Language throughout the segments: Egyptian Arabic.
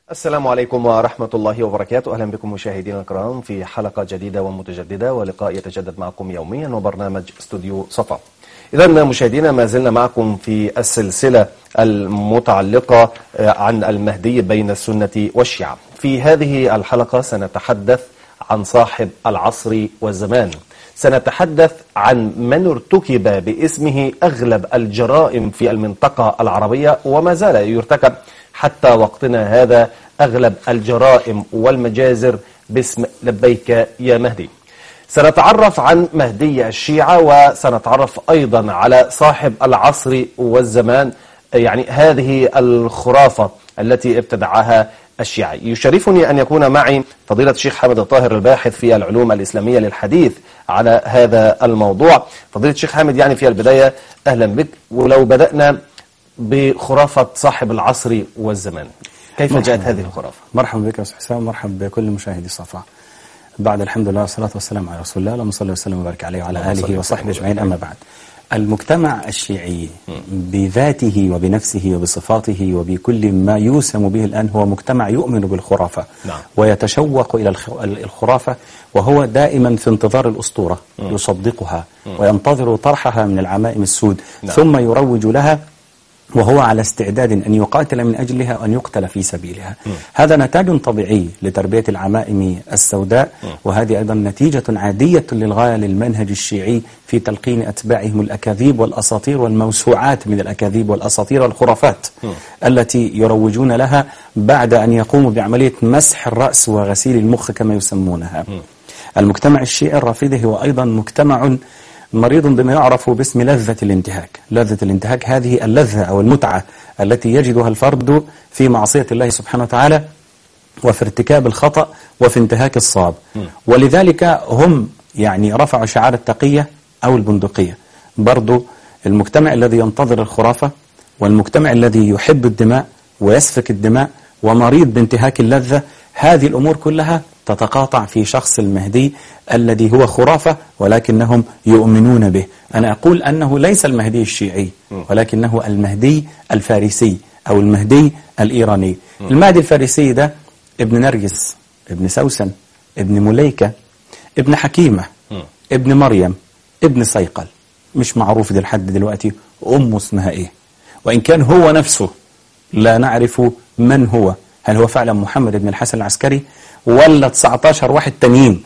السلام عليكم ورحمة الله وبركاته أهلا بكم مشاهدينا الكرام في حلقة جديدة ومتجددة ولقاء يتجدد معكم يوميا وبرنامج استوديو صفا إذا مشاهدينا ما زلنا معكم في السلسلة المتعلقة عن المهدي بين السنة والشيعة في هذه الحلقة سنتحدث عن صاحب العصر والزمان سنتحدث عن من ارتكب باسمه أغلب الجرائم في المنطقة العربية وما زال يرتكب حتى وقتنا هذا أغلب الجرائم والمجازر باسم لبيك يا مهدي سنتعرف عن مهدي الشيعة وسنتعرف أيضا على صاحب العصر والزمان يعني هذه الخرافة التي ابتدعها الشيعة يشرفني أن يكون معي فضيلة الشيخ حامد الطاهر الباحث في العلوم الإسلامية للحديث على هذا الموضوع فضيلة الشيخ حامد يعني في البداية أهلا بك ولو بدأنا بخرافة صاحب العصر والزمان كيف مرحبا. جاءت هذه الخرافة؟ مرحبا بك يا أستاذ حسام مرحبا بكل مشاهدي صفا بعد الحمد لله والصلاة والسلام على رسول الله اللهم صل وسلم وبارك عليه وعلى اللهم صل آله وسلم وصحبه وبارك أجمعين أما بعد المجتمع الشيعي بذاته وبنفسه وبصفاته وبكل ما يوسم به الآن هو مجتمع يؤمن بالخرافة نعم. ويتشوق إلى الخ- الخرافة وهو دائما في انتظار الأسطورة يصدقها وينتظر طرحها من العمائم السود نعم. ثم يروج لها وهو على استعداد أن يقاتل من أجلها وأن يقتل في سبيلها هذا نتاج طبيعي لتربية العمائم السوداء وهذه أيضا نتيجة عادية للغاية للمنهج الشيعي في تلقين أتباعهم الأكاذيب والأساطير والموسوعات من الأكاذيب والأساطير والخرافات التي يروجون لها بعد أن يقوموا بعملية مسح الرأس وغسيل المخ كما يسمونها المجتمع الشيعي الرافضي هو أيضا مجتمع مريض بما يعرف باسم لذة الانتهاك لذة الانتهاك هذه اللذة أو المتعة التي يجدها الفرد في معصية الله سبحانه وتعالى وفي ارتكاب الخطأ وفي انتهاك الصواب ولذلك هم يعني رفعوا شعار التقية أو البندقية برضو المجتمع الذي ينتظر الخرافة والمجتمع الذي يحب الدماء ويسفك الدماء ومريض بانتهاك اللذة هذه الأمور كلها تتقاطع في شخص المهدي الذي هو خرافة ولكنهم يؤمنون به أنا أقول أنه ليس المهدي الشيعي ولكنه المهدي الفارسي أو المهدي الإيراني المهدي الفارسي ده ابن نرجس ابن سوسن ابن مليكة ابن حكيمة ابن مريم ابن صيقل مش معروف ده لحد دلوقتي أمه اسمها إيه وإن كان هو نفسه لا نعرف من هو هل هو فعلا محمد بن الحسن العسكري ولا 19 واحد تانيين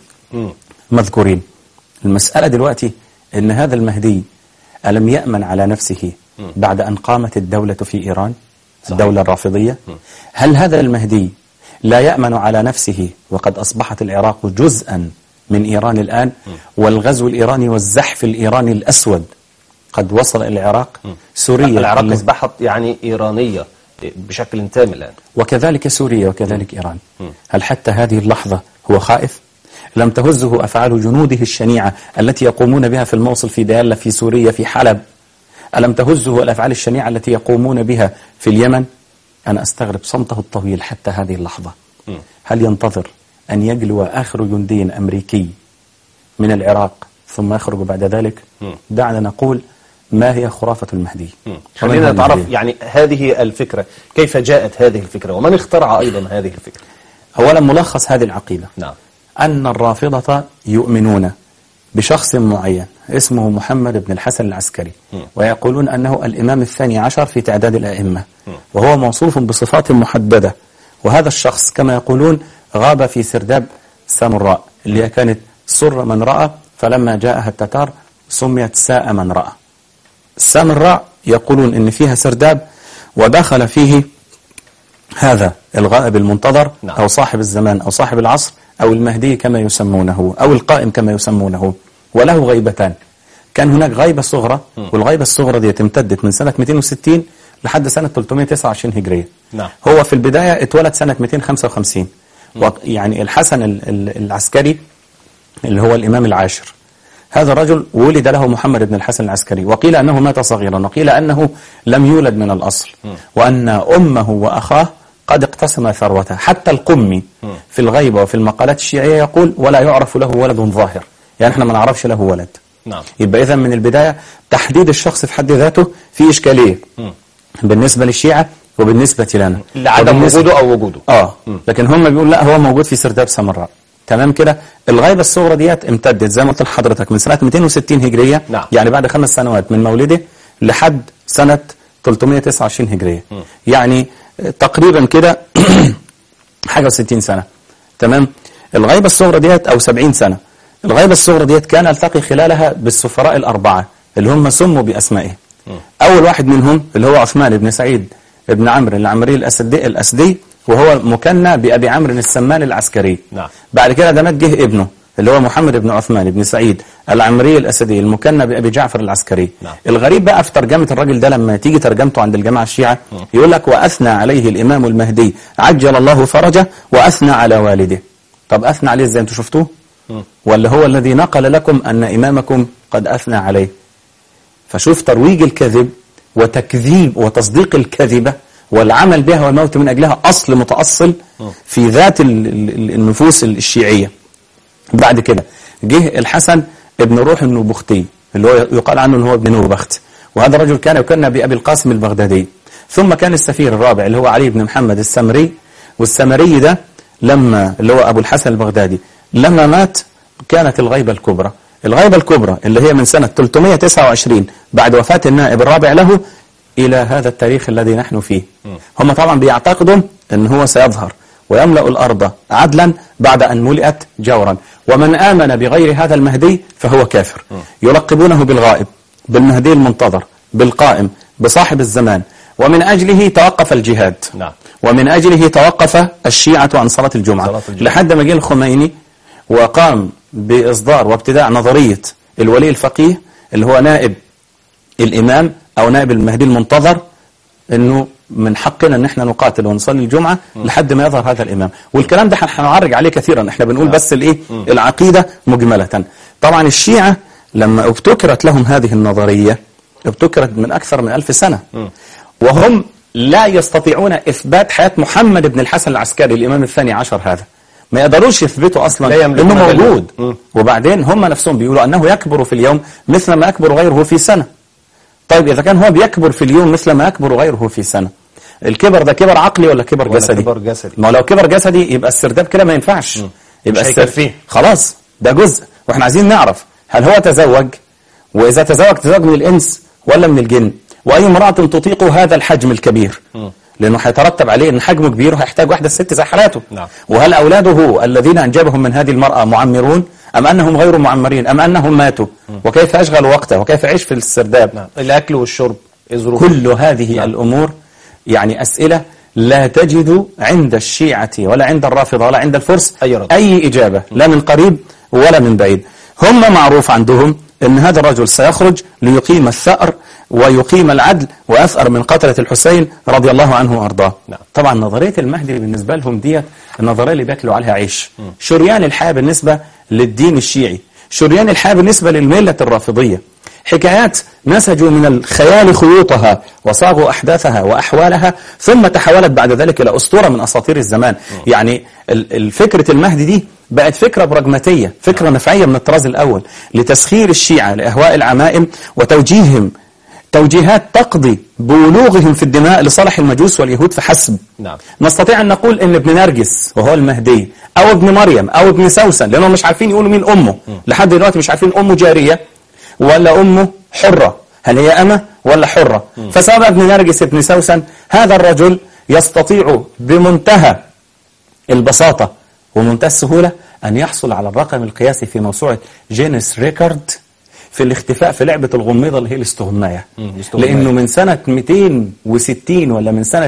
مذكورين المسألة دلوقتي ان هذا المهدي ألم يأمن على نفسه بعد أن قامت الدولة في إيران الدولة الرافضية هل هذا المهدي لا يأمن على نفسه وقد أصبحت العراق جزءا من إيران الآن والغزو الإيراني والزحف الإيراني الأسود قد وصل إلى العراق سوريا العراق اللي- أصبحت يعني إيرانية بشكل تام الآن وكذلك سوريا وكذلك إيران هل حتى هذه اللحظة هو خائف؟ لم تهزه أفعال جنوده الشنيعة التي يقومون بها في الموصل في ديالة في سوريا في حلب ألم تهزه الأفعال الشنيعة التي يقومون بها في اليمن أنا أستغرب صمته الطويل حتى هذه اللحظة هل ينتظر أن يجلو آخر جندي أمريكي من العراق ثم يخرج بعد ذلك دعنا نقول ما هي خرافة المهدي خلينا ومن هو نتعرف المهدي؟ يعني هذه الفكرة كيف جاءت هذه الفكرة ومن اخترع أيضا هذه الفكرة أولا ملخص هذه العقيدة نعم أن الرافضة يؤمنون بشخص معين اسمه محمد بن الحسن العسكري ويقولون أنه الإمام الثاني عشر في تعداد الأئمة وهو موصوف بصفات محددة وهذا الشخص كما يقولون غاب في سرداب سامراء اللي هي كانت سر من رأى فلما جاءها التتار سميت ساء من رأى سامراء يقولون إن فيها سرداب ودخل فيه هذا الغائب المنتظر نعم. أو صاحب الزمان أو صاحب العصر أو المهدي كما يسمونه أو القائم كما يسمونه وله غيبتان كان هناك غيبة صغرى والغيبة الصغرى دي امتدت من سنة 260 لحد سنة 329 هجرية نعم. هو في البداية اتولد سنة 255 وق- يعني الحسن ال- ال- العسكري اللي هو الإمام العاشر هذا الرجل ولد له محمد بن الحسن العسكري وقيل أنه مات صغيرا وقيل أنه لم يولد من الأصل وأن أمه وأخاه قد اقتسم ثروته حتى القمي في الغيبة وفي المقالات الشيعية يقول ولا يعرف له ولد ظاهر يعني احنا ما نعرفش له ولد نعم يبقى إذا من البداية تحديد الشخص في حد ذاته في إشكالية بالنسبة للشيعة وبالنسبة لنا لعدم وبالنسبة- وجوده أو وجوده اه لكن هم بيقول لا هو موجود في سرداب سمراء تمام كده الغيبة الصغرى ديت امتدت زي ما قلت لحضرتك من سنة 260 هجرية نعم. يعني بعد خمس سنوات من مولده لحد سنة 329 هجرية يعني تقريبا كده حاجة و60 سنة تمام الغيبة الصغرى ديت أو 70 سنة الغيبة الصغرى ديت كان التقي خلالها بالسفراء الأربعة اللي هم سموا بأسمائهم أول واحد منهم اللي هو عثمان بن سعيد بن عمرو العمري الأسدي, الأسدي وهو مكنى بأبي عمرو السمان العسكري نعم. بعد كده ده مات جه ابنه اللي هو محمد بن عثمان بن سعيد العمري الأسدي المكنى بأبي جعفر العسكري نعم. الغريب بقى في ترجمة الراجل ده لما تيجي ترجمته عند الجماعة الشيعة يقول لك وأثنى عليه الإمام المهدي عجل الله فرجه وأثنى على والده طب أثنى عليه ازاي انتوا شفتوه ولا هو الذي نقل لكم أن إمامكم قد أثنى عليه فشوف ترويج الكذب وتكذيب وتصديق الكذبة والعمل بها والموت من أجلها أصل متأصل في ذات ال- ال- النفوس الشيعية بعد كده جه الحسن ابن روح النبختي اللي هو يقال عنه ان هو ابن نوبخت وهذا الرجل كان يكنى بأبي القاسم البغدادي ثم كان السفير الرابع اللي هو علي بن محمد السمري والسمري ده لما اللي هو أبو الحسن البغدادي لما مات كانت الغيبة الكبرى الغيبة الكبرى اللي هي من سنة 329 بعد وفاة النائب الرابع له إلى هذا التاريخ الذي نحن فيه هم طبعا بيعتقدوا أن هو سيظهر ويملأ الأرض عدلا بعد أن ملئت جورا ومن آمن بغير هذا المهدي فهو كافر يلقبونه بالغائب بالمهدي المنتظر بالقائم بصاحب الزمان ومن أجله توقف الجهاد نعم. ومن أجله توقف الشيعة عن صلاة الجمعة, صلاة الجمعة. لحد ما جه الخميني وقام بإصدار وابتداء نظرية الولي الفقيه اللي هو نائب الإمام أو نائب المهدي المنتظر أنه من حقنا أن احنا نقاتل ونصلي الجمعة لحد ما يظهر هذا الإمام والكلام ده هنعرج عليه كثيرا احنا بنقول بس الإيه العقيدة مجملة طبعا الشيعة لما ابتكرت لهم هذه النظرية ابتكرت من أكثر من ألف سنة وهم لا يستطيعون إثبات حياة محمد بن الحسن العسكري الإمام الثاني عشر هذا ما يقدروش يثبتوا أصلا لا يملكون أنه ذلك. موجود مم. وبعدين هم نفسهم بيقولوا أنه يكبر في اليوم مثل ما يكبر غيره في سنة طيب إذا كان هو بيكبر في اليوم مثل ما يكبر غيره في سنة الكبر ده كبر عقلي ولا كبر ولا جسدي كبر جسدي. ما لو كبر جسدي يبقى السرداب كده ما ينفعش يبقى مش السر- هيكفيه. خلاص ده جزء واحنا عايزين نعرف هل هو تزوج وإذا تزوج تزوج من الإنس ولا من الجن وأي امرأة تطيق هذا الحجم الكبير لأنه هيترتب عليه أن حجمه كبير وهيحتاج واحدة ست زي حالاته نعم. وهل أولاده الذين أنجبهم من هذه المرأة معمرون أم أنهم غير معمرين أم أنهم ماتوا وكيف أشغل وقته وكيف يعيش في السرداب نعم الأكل والشرب إيه ظروف كل هذه نعم. الأمور يعني أسئلة لا تجد عند الشيعة ولا عند الرافضة ولا عند الفرس أي رد. أي إجابة لا من قريب ولا من بعيد هم معروف عندهم أن هذا الرجل سيخرج ليقيم الثأر ويقيم العدل وأثأر من قتلة الحسين رضي الله عنه وأرضاه نعم. طبعا نظرية المهدي بالنسبة لهم ديت النظرية اللي بياكلوا عليها عيش شريان الحياة بالنسبة للدين الشيعي شريان الحياة بالنسبة للملة الرافضية حكايات نسجوا من الخيال خيوطها وصاغوا أحداثها وأحوالها ثم تحولت بعد ذلك إلى أسطورة من أساطير الزمان يعني ال- الفكرة المهدي دي بقت فكرة براجماتية فكرة نفعية من الطراز الأول لتسخير الشيعة لأهواء العمائم وتوجيههم توجيهات تقضي بولوغهم في الدماء لصالح المجوس واليهود فحسب نعم. نستطيع أن نقول أن ابن نرجس وهو المهدي أو ابن مريم أو ابن سوسن لأنهم مش عارفين يقولوا مين أمه لحد دلوقتي مش عارفين أمه جارية ولا أمه حرة هل هي أمة ولا حرة فسبب ابن نرجس ابن سوسن هذا الرجل يستطيع بمنتهى البساطة ومنتهى السهولة أن يحصل على الرقم القياسي في موسوعة جينيس ريكورد في الاختفاء في لعبة الغميضة اللي هي الاستغماية الاستغماية. لأنه من سنة 260 ولا من سنة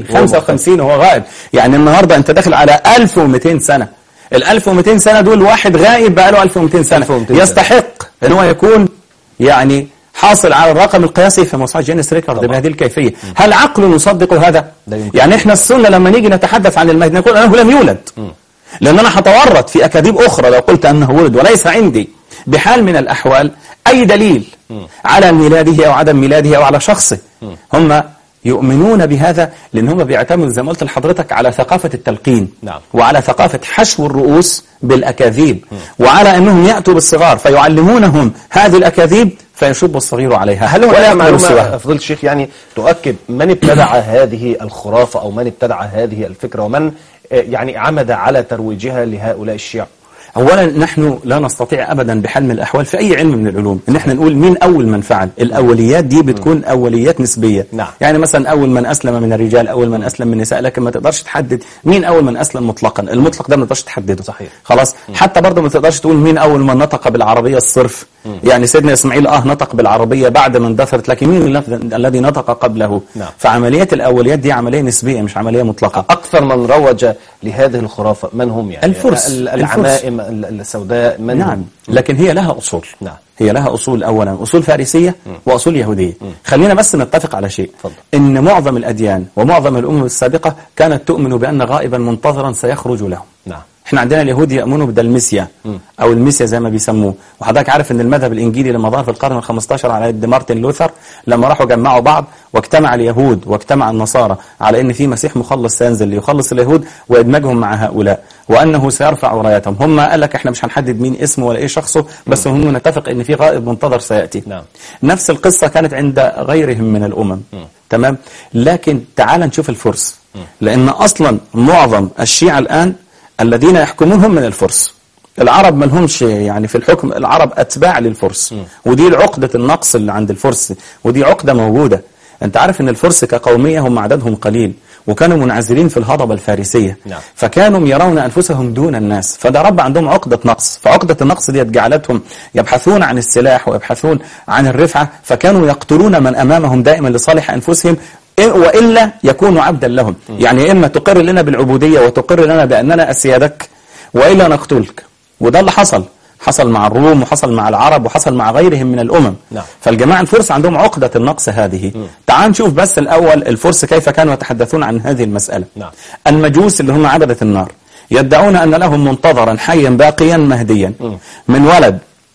255 وهو غائب يعني النهاردة أنت داخل على 1200 سنة ال 1200 سنة دول واحد غائب بقى له 1200 سنة 1200 سنة. يستحق أن هو يكون يعني حاصل على الرقم القياسي في موسوعة جينيس ريكورد طبعا. بهذه الكيفية هل عقل يصدق هذا؟ لا يمكن. يعني احنا السنة لما نيجي نتحدث عن المهدي نقول أنه لم يولد لأن أنا هتورط في أكاذيب أخرى لو قلت أنه ولد وليس عندي بحال من الأحوال أي دليل على ميلاده أو عدم ميلاده أو على شخصه هم يؤمنون بهذا لأن هم بيعتمدوا زي ما قلت لحضرتك على ثقافة التلقين نعم. وعلى ثقافة حشو الرؤوس بالأكاذيب وعلى أنهم يأتوا بالصغار فيعلمونهم هذه الأكاذيب فيشب الصغير عليها هل ولا هناك يقبل معلومة سواها. فضيلة الشيخ يعني تؤكد من ابتدع هذه الخرافة أو من ابتدع هذه الفكرة ومن آه، يعني عمد على ترويجها لهؤلاء الشيعة أولا نحن لا نستطيع أبدا بحال من الأحوال في أي علم من العلوم إن احنا نقول مين أول من فعل الأوليات دي بتكون أوليات نسبية نعم. يعني مثلا أول من أسلم من الرجال أول من أسلم من النساء لكن ما تقدرش تحدد مين أول من أسلم مطلقا المطلق ده ما تقدرش تحدده صحيح. خلاص حتى برضه ما تقدرش تقول مين أول من نطق بالعربية الصرف يعني سيدنا إسماعيل آه نطق بالعربية بعد ما اندثرت لكن مين اللف- الذي نطق قبله نعم. فعملية الأوليات دي عملية نسبية مش عملية مطلقة أكثر من روج لهذه الخرافة من هم يعني الفرس. ال- الفرس. العمائم ال- السوداء من نعم هم؟ لكن هي لها أصول نعم. هي لها أصول أولا أصول فارسية وأصول يهودية خلينا بس نتفق على شيء اتفضل. إن معظم الأديان ومعظم الأمم السابقة كانت تؤمن بأن غائبا منتظرا سيخرج لهم نعم احنا عندنا اليهود يؤمنوا بالمسيا او المسيا زي ما بيسموه وحضرتك عارف ان المذهب الانجيلي لما ظهر في القرن ال15 على يد مارتن لوثر لما راحوا جمعوا بعض واجتمع اليهود واجتمع النصارى على ان في مسيح مخلص سينزل ليخلص اليهود ويدمجهم مع هؤلاء وانه سيرفع رايتهم هم قال لك احنا مش هنحدد مين اسمه ولا ايه شخصه بس هم نتفق ان في غائب منتظر سياتي نعم. نفس القصه كانت عند غيرهم من الامم تمام لكن تعال نشوف الفرس لان اصلا معظم الشيعه الان الذين يحكمون هم من الفرس العرب ما لهمش يعني في الحكم العرب اتباع للفرس ودي عقده النقص اللي عند الفرس ودي عقده موجوده انت عارف ان الفرس كقوميه هم عددهم قليل وكانوا منعزلين في الهضبه الفارسيه نعم. فكانوا يرون انفسهم دون الناس فده رب عندهم عقده نقص فعقده النقص دي جعلتهم يبحثون عن السلاح ويبحثون عن الرفعه فكانوا يقتلون من امامهم دائما لصالح انفسهم إيه- والا يكونوا عبدا لهم يعني يا اما تقر لنا بالعبوديه وتقر لنا باننا اسيادك والا نقتلك وده اللي حصل حصل مع الروم وحصل مع العرب وحصل مع غيرهم من الامم نعم. فالجماعه الفرس عندهم عقده النقص هذه تعال نشوف بس الاول الفرس كيف كانوا يتحدثون عن هذه المساله نعم. المجوس اللي هم عبده النار يدعون ان لهم منتظرا حيا باقيا مهديا من ولد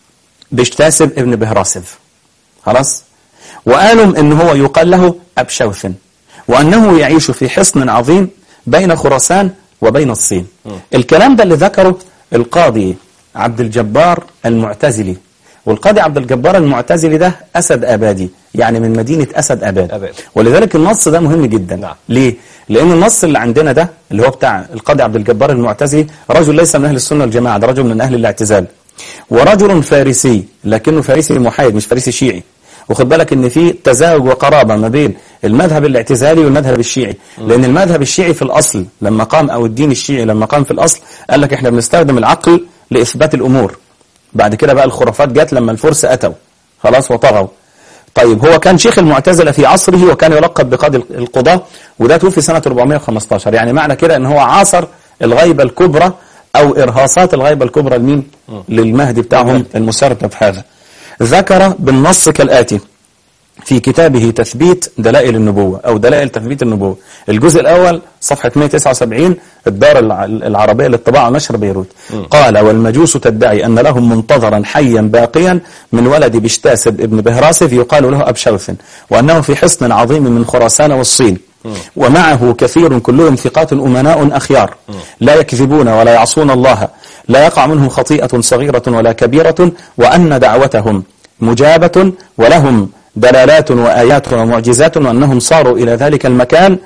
بشتاسب ابن بهراسف خلاص وقالوا ان هو يقال له ابشوث وانه يعيش في حصن عظيم بين خراسان وبين الصين الكلام ده اللي ذكره القاضي عبد الجبار المعتزلي والقاضي عبد الجبار المعتزلي ده اسد ابادي يعني من مدينه اسد اباد أباد. ولذلك النص ده مهم جدا نعم. ليه لان النص اللي عندنا ده اللي هو بتاع القاضي عبد الجبار المعتزلي رجل ليس من اهل السنه والجماعه ده رجل من اهل الاعتزال ورجل فارسي لكنه فارسي محايد مش فارسي شيعي وخد بالك ان في تزاوج وقرابه ما بين المذهب الاعتزالي والمذهب الشيعي لان المذهب الشيعي في الاصل لما قام او الدين الشيعي لما قام في الاصل قال لك احنا بنستخدم العقل لاثبات الامور بعد كده بقى الخرافات جت لما الفرس اتوا خلاص وطغوا طيب هو كان شيخ المعتزلة في عصره وكان يلقب بقاضي القضاة وده توفي سنة 415 يعني معنى كده ان هو عاصر الغيبة الكبرى او ارهاصات الغيبة الكبرى لمين للمهدي بتاعهم المسرتب هذا ذكر بالنص كالآتي في كتابه تثبيت دلائل النبوة أو دلائل تثبيت النبوة الجزء الأول صفحة 179 الدار الع- العربية للطباعة ونشر بيروت قال والمجوس تدعي أن لهم منتظرا حيا باقيا من ولد بشتاسب ابن بهراسف يقال له أبشوث وأنه في حصن عظيم من خراسان والصين ومعه كثير كلهم ثقات أمناء أخيار لا يكذبون ولا يعصون الله لا يقع منهم خطيئة صغيرة ولا كبيرة وأن دعوتهم مجابة ولهم دلالات وآيات ومعجزات وأنهم صاروا إلى ذلك المكان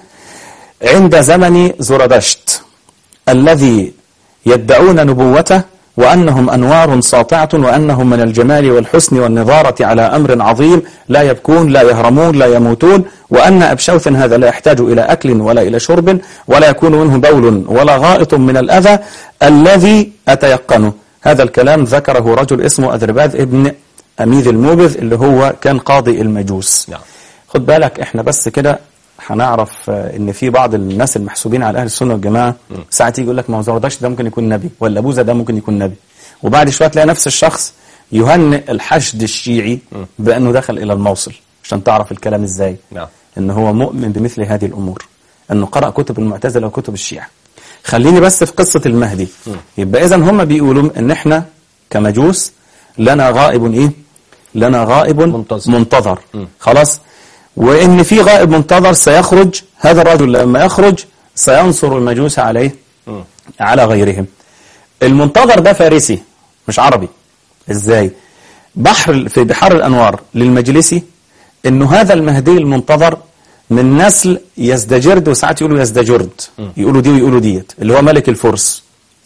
عند زمن زردشت الذي يدعون نبوته وأنهم أنوار ساطعة وأنهم من الجمال والحسن والنظارة على أمر عظيم لا يبكون لا يهرمون لا يموتون وأن أبشوث هذا لا يحتاج إلى أكل ولا إلى شرب ولا يكون منه بول ولا غائط من الأذى الذي أتيقنه هذا الكلام ذكره رجل اسمه أذرباذ ابن أميذ الموبذ اللي هو كان قاضي المجوس نعم. خد بالك احنا بس كده هنعرف آه، ان في بعض الناس المحسوبين على اهل السنه والجماعه ساعات يجي يقول لك ما هو زردشت ده ممكن يكون نبي ولا بوذا ده ممكن يكون نبي وبعد شويه تلاقي نفس الشخص يهنئ الحشد الشيعي بانه دخل الى الموصل عشان تعرف الكلام ازاي نعم. ان هو مؤمن بمثل هذه الامور انه قرأ كتب المعتزله وكتب الشيعه خليني بس في قصه المهدي يبقى اذا هم بيقولوا ان احنا كمجوس لنا غائب ايه لنا غائب منتظر. منتظر خلاص وإن في غائب منتظر سيخرج هذا الرجل لما يخرج سينصر المجوس عليه على غيرهم المنتظر ده فارسي مش عربي ازاي بحر في بحار الأنوار للمجلسي انه هذا المهدي المنتظر من نسل يزدجرد وساعات يقولوا يزدجرد يقولوا دي ويقولوا ديت اللي هو ملك الفرس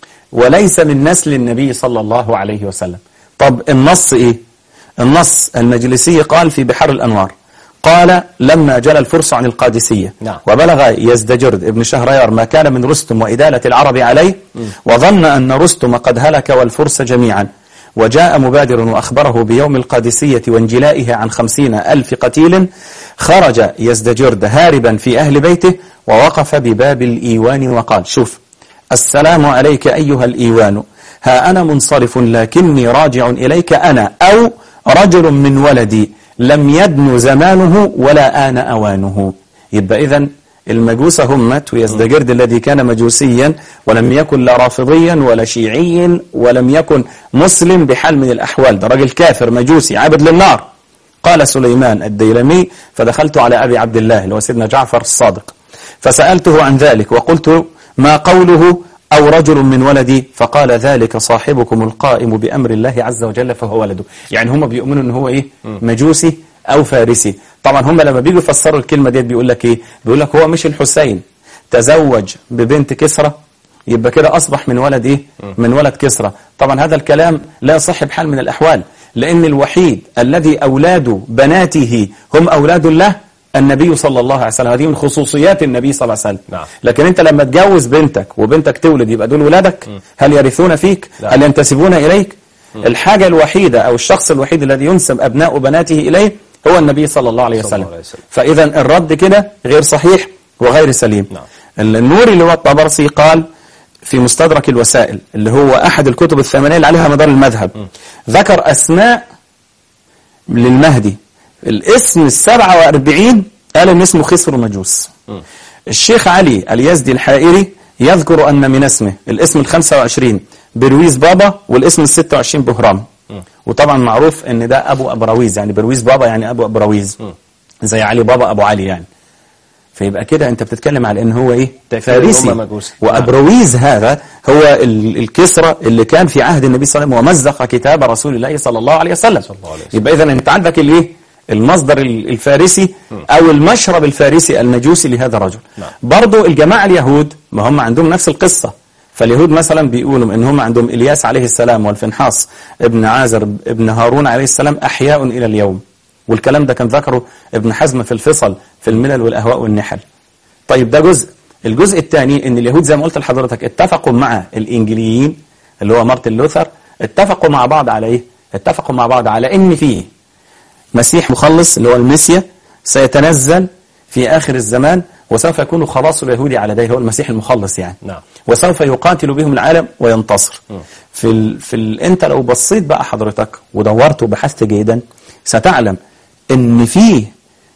وليس من نسل النبي صلى الله عليه وسلم طب النص ايه النص المجلسي قال في بحر الأنوار قال لما جل الفرس عن القادسية نعم. وبلغ يزدجرد ابن شهريار ما كان من رستم وإدالة العرب عليه وظن أن رستم قد هلك والفرس جميعا وجاء مبادر وأخبره بيوم القادسية وانجلائه عن خمسين ألف قتيل خرج يزدجرد هاربا في أهل بيته ووقف بباب الإيوان وقال شوف السلام عليك أيها الإيوان ها أنا منصرف لكني راجع إليك أنا أو رجل من ولدي لم يدن زمانه ولا آن أوانه يبقى إذن المجوس همت ويزدجرد الذي كان مجوسيا ولم يكن لا رافضيا ولا شيعيا ولم يكن مسلم بحال من الأحوال ده راجل كافر مجوسي عابد للنار قال سليمان الديلمي فدخلت على أبي عبد الله اللي هو سيدنا جعفر الصادق فسألته عن ذلك وقلت ما قوله أو رجل من ولدي فقال ذلك صاحبكم القائم بأمر الله عز وجل فهو ولده يعني هم بيؤمنوا أنه هو إيه مجوسي أو فارسي طبعا هم لما بيجوا يفسروا الكلمة ديت بيقول لك إيه بيقول لك هو مش الحسين تزوج ببنت كسرى يبقى كده أصبح من ولد إيه من ولد كسرى طبعا هذا الكلام لا يصح بحال من الأحوال لأن الوحيد الذي أولاد بناته هم أولاد الله النبي صلى الله عليه وسلم هذه من خصوصيات النبي صلى الله عليه وسلم نعم. لكن انت لما تجوز بنتك وبنتك تولد يبقى دول ولادك هل يرثون فيك لا. هل ينتسبون إليك الحاجة الوحيدة أو الشخص الوحيد الذي ينسب أبناء بناته إليه هو النبي صلى الله عليه صلى وسلم الله عليه وسلم. فإذا الرد كده غير صحيح وغير سليم نعم. النوري اللي هو الطبرسي قال في مستدرك الوسائل اللي هو أحد الكتب الثمانية اللي عليها مدار المذهب ذكر أسماء للمهدي الاسم السبعة وأربعين قال ان اسمه خسر مجوس الشيخ علي اليزدي الحائري يذكر أن من اسمه الاسم الخمسة وعشرين برويز بابا والاسم الستة وعشرين بهرام وطبعا معروف ان ده أبو أبراويز يعني برويز بابا يعني أبو أبراويز زي علي بابا أبو علي يعني فيبقى كده انت بتتكلم على ان هو ايه تأكيد إن فارسي هم مجوسي. وابرويز هذا هو ال- الكسرى اللي كان في عهد النبي صلى الله عليه وسلم ومزق كتاب رسول الله صلى الله عليه وسلم صلى الله عليه وسلم. يبقى اذا انت عندك الايه المصدر ال- الفارسي او المشرب الفارسي المجوسي لهذا الرجل نعم. برضو الجماعه اليهود ما هم عندهم نفس القصه فاليهود مثلا بيقولوا ان هم عندهم الياس عليه السلام والفنحاس ابن عازر ابن هارون عليه السلام احياء الى اليوم والكلام ده كان ذكره ابن حزم في الفصل في الملل والاهواء والنحل طيب ده جزء الجزء الثاني ان اليهود زي ما قلت لحضرتك اتفقوا مع الانجليين اللي هو مارتن لوثر اتفقوا مع بعض على ايه اتفقوا مع بعض على ان فيه مسيح مخلص اللي هو المسيا سيتنزل في آخر الزمان وسوف يكون خلاص اليهود على يديه هو المسيح المخلص يعني نعم. وسوف يقاتل بهم العالم وينتصر في ال... في ال... انت لو بصيت بقى حضرتك ودورت وبحثت جيدا ستعلم ان فيه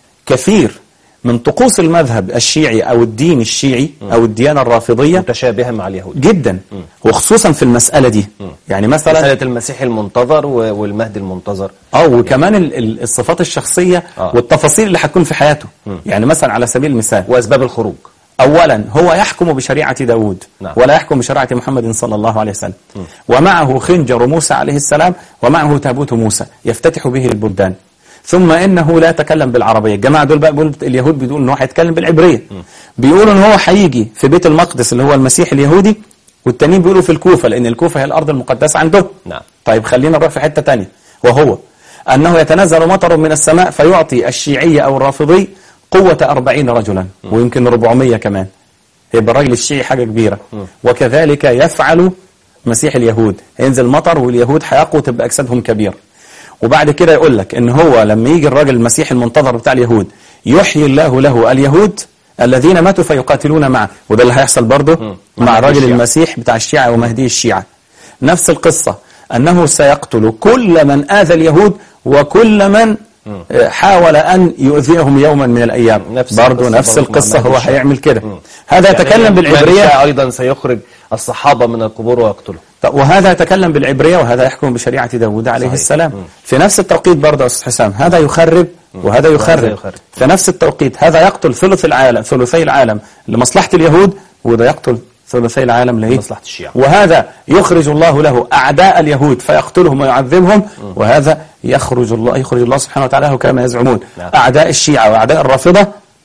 كثير من طقوس المذهب الشيعي او الدين الشيعي او الديانه الرافضيه متشابها مع اليهود جدا وخصوصا في المساله دي يعني مثلا مسألة المسيح المنتظر و- والمهدي المنتظر اه وكمان ال- ال- الصفات الشخصية آه. والتفاصيل اللي هتكون في حياته يعني مثلا على سبيل المثال وأسباب الخروج أولا هو يحكم بشريعة داود نعم. ولا يحكم بشريعة محمد صلى الله عليه وسلم ومعه خنجر موسى عليه السلام ومعه تابوت موسى يفتتح به البلدان ثم إنه لا يتكلم بالعربية الجماعة دول بقى بيقولوا اليهود بيقولوا إن هو هيتكلم بالعبرية بيقولوا إن هو هيجي في بيت المقدس اللي هو المسيح اليهودي والتانيين بيقولوا في الكوفة لأن الكوفة هي الأرض المقدسة عندهم نعم. طيب خلينا نروح في حتة تانية وهو أنه يتنزل مطر من السماء فيعطي الشيعي أو الرافضي قوة أربعين رجلا ويمكن ربعمية كمان يبقى الراجل الشيعي حاجة كبيرة وكذلك يفعل مسيح اليهود ينزل مطر واليهود هيقوا تبقى أجسادهم كبيرة وبعد كده يقول لك ان هو لما يجي الراجل المسيح المنتظر بتاع اليهود يحيي الله له اليهود الذين ماتوا فيقاتلون معه وده اللي هيحصل برضه مع مع مهدي الراجل الشيعة. المسيح بتاع الشيعة ومهدي الشيعة نفس القصة أنه سيقتل كل من آذى اليهود وكل من آه، حاول أن يؤذيهم يوما من الأيام نفس برضه القصة نفس برضه مع القصة مهدي هو الشيعة. هيعمل كده مم. هذا يعني يتكلم مهدي بالعبرية الشيعة أيضا سيخرج الصحابة من القبور ويقتلهم طب وهذا يتكلم بالعبرية وهذا يحكم بشريعة داود عليه صحيح. السلام مم. في نفس التوقيت برضه يا أستاذ حسام هذا يخرب وهذا يخرب يخرب. في نفس التوقيت هذا يقتل ثلث العالم ثلثي العالم لمصلحة اليهود وده يقتل ثلثي العالم لإيه؟ لمصلحة الشيعة. وهذا يخرج الله له أعداء اليهود فيقتلهم ويعذبهم وهذا يخرج الله يخرج الله سبحانه وتعالى له كما يزعمون نعم. أعداء الشيعة وأعداء الرافضة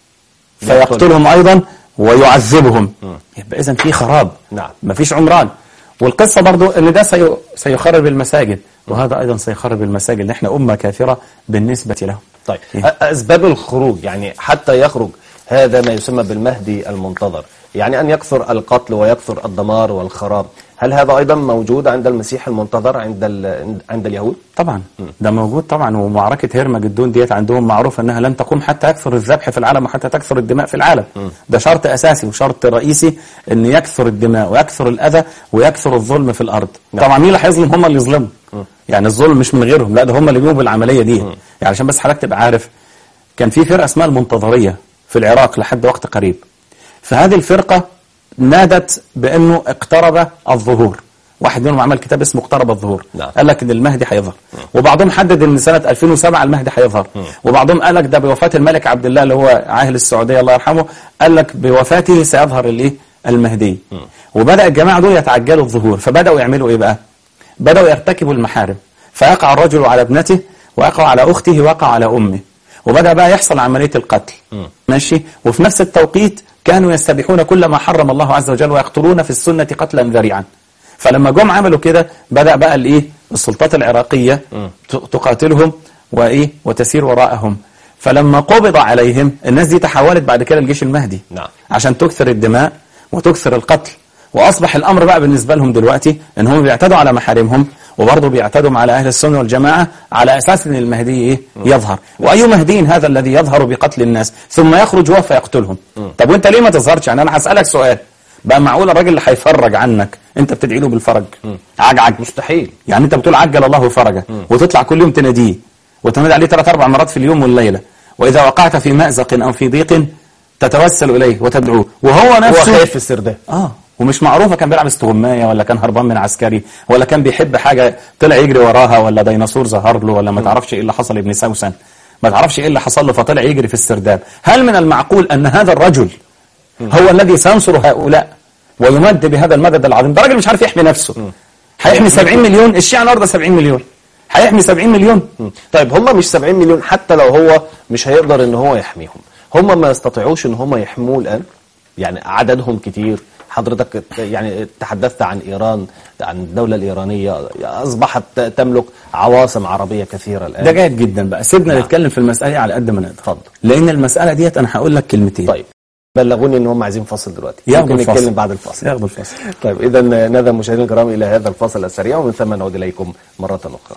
فيقتلهم أيضا ويعذبهم يبقى إذا في خراب نعم. مفيش عمران والقصة برضو ان ده سي- سيخرب المساجد وهذا ايضا سيخرب المساجد نحن امة كافرة بالنسبة له طيب إيه؟ أ- أسباب الخروج يعني حتى يخرج هذا ما يسمى بالمهدي المنتظر يعني أن يكثر القتل ويكثر الدمار والخراب هل هذا أيضا موجود عند المسيح المنتظر عند ال- عند اليهود؟ طبعا ده موجود طبعا ومعركة هرمجدون ديت عندهم معروف انها لن تقوم حتى يكثر الذبح في العالم وحتى تكثر الدماء في العالم ده شرط اساسي وشرط رئيسي ان يكثر الدماء ويكثر الاذى ويكثر الظلم في الارض طبعا مين اللي هيظلم هم اللي يظلموا يعني الظلم مش من غيرهم لا ده هم اللي بيقوموا بالعملية دي يعني عشان بس حضرتك تبقى عارف كان في فرقة اسمها المنتظرية في العراق لحد وقت قريب فهذه الفرقة نادت بأنه اقترب الظهور واحد منهم عمل كتاب اسمه اقترب الظهور نعم. قال لك ان المهدي هيظهر وبعضهم حدد ان سنة 2007 المهدي هيظهر وبعضهم قال لك ده بوفاة الملك عبد الله اللي هو عاهل السعودية الله يرحمه قال لك بوفاته سيظهر الايه المهدي وبدأ الجماعة دول يتعجلوا الظهور فبدأوا يعملوا ايه بقى بدأوا يرتكبوا المحارم فيقع الرجل على ابنته ويقع على أخته ويقع على أمه وبدأ بقى يحصل عملية القتل ماشي وفي نفس التوقيت كانوا يستبيحون كل ما حرم الله عز وجل ويقتلون في السنة قتلا ذريعا فلما جم عملوا كده بدأ بقى الايه السلطات العراقية ت- تقاتلهم وايه وتسير وراءهم فلما قبض عليهم الناس دي تحولت بعد كده الجيش المهدي نعم. عشان تكثر الدماء وتكثر القتل واصبح الامر بقى بالنسبه لهم دلوقتي ان هم بيعتدوا على محارمهم وبرضه بيعتدوا على اهل السنه والجماعه على اساس ان المهدي ايه يظهر واي مهدي هذا الذي يظهر بقتل الناس ثم يخرج هو فيقتلهم طب وانت ليه ما تظهرش يعني انا هسالك سؤال بقى معقول الراجل اللي هيفرج عنك انت بتدعي له بالفرج عجعج مستحيل يعني انت بتقول عجل الله فرجه وتطلع كل يوم تناديه وتنادي عليه ثلاث اربع مرات في اليوم والليله واذا وقعت في مازق او في ضيق تتوسل اليه وتدعوه وهو هو نفسه خايف في السرداب اه ومش معروفه كان بيلعب استغمايه ولا كان هربان من عسكري ولا كان بيحب حاجه طلع يجري وراها ولا ديناصور ظهر له ولا ما تعرفش ايه اللي حصل لابن سوسن ما تعرفش ايه اللي حصل له فطلع يجري في السرداب هل من المعقول ان هذا الرجل هو الذي سينصر هؤلاء ويمد بهذا المدد العظيم ده راجل مش عارف يحمي نفسه هيحمي 70 مليون الشيعة النهارده 70 مليون هيحمي 70 مليون مم. طيب هم مش 70 مليون حتى لو هو مش هيقدر ان هو يحميهم هم ما يستطيعوش ان هم يحموه الان يعني عددهم كتير حضرتك يعني تحدثت عن ايران عن الدولة الإيرانية أصبحت تملك عواصم عربية كثيرة الآن ده جيد جدا بقى سيبنا نعم. نتكلم في المسألة على قد ما نقدر اتفضل. لأن المسألة ديت أنا هقول لك كلمتين طيب بلغوني ان هم عايزين فاصل دلوقتي ياخدوا ممكن الفاصل. نتكلم بعد الفاصل ياخدوا الفاصل طيب اذا نذهب مشاهدينا الكرام الى هذا الفاصل السريع ومن ثم نعود اليكم مره اخرى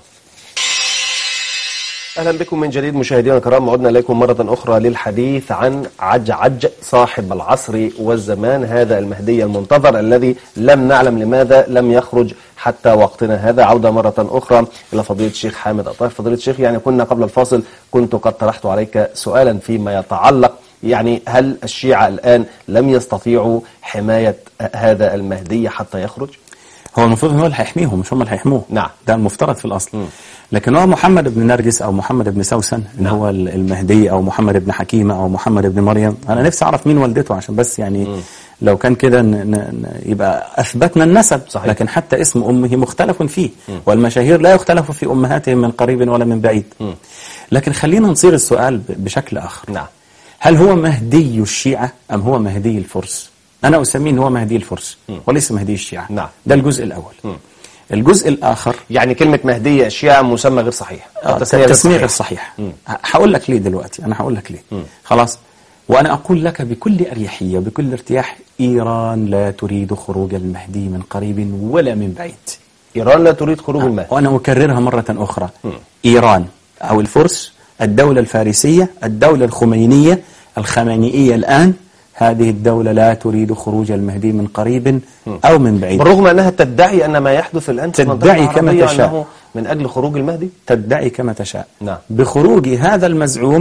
اهلا بكم من جديد مشاهدينا الكرام عدنا اليكم مره اخرى للحديث عن عجعج صاحب العصر والزمان هذا المهدي المنتظر الذي لم نعلم لماذا لم يخرج حتى وقتنا هذا عوده مره اخرى الى فضيله الشيخ حامد الطاهر فضيله الشيخ يعني كنا قبل الفاصل كنت قد طرحت عليك سؤالا فيما يتعلق يعني هل الشيعة الآن لم يستطيعوا حماية هذا المهدي حتى يخرج؟ هو المفروض ان هو اللي هيحميهم مش هم اللي هيحموه نعم. ده المفترض في الاصل لكن هو محمد بن نرجس او محمد بن سوسن اللي هو ال- المهدي او محمد بن حكيمه او محمد بن مريم انا نفسي اعرف مين والدته عشان بس يعني لو كان كده ن- ن- ن- يبقى اثبتنا النسب صحيح. لكن حتى اسم امه مختلف فيه والمشاهير لا يختلف في امهاتهم من قريب ولا من بعيد لكن خلينا نصير السؤال ب- بشكل اخر نعم هل هو مهدي الشيعة أم هو مهدي الفرس أنا أسميه أنه هو مهدي الفرس وليس مهدي الشيعة نعم. ده الجزء الأول الجزء الآخر يعني كلمة مهدي الشيعة مسمى غير صحيح آه، التسمية غير التسمية غير صحيحة. صحيح ه- هقول لك ليه دلوقتي أنا هقول لك ليه خلاص وأنا أقول لك بكل أريحية بكل ارتياح إيران لا تريد خروج المهدي من قريب ولا من بعيد إيران لا تريد خروج المهدي وأنا أكررها مرة أخرى إيران أو الفرس الدولة الفارسية الدولة الخمينية الخمينية الآن هذه الدولة لا تريد خروج المهدي من قريب أو من بعيد بالرغم أنها تدعي أن ما يحدث الآن في المنطقة تدعي كما العربية تشاء. أنه من أجل خروج المهدي تدعي كما تشاء نعم. بخروج هذا المزعوم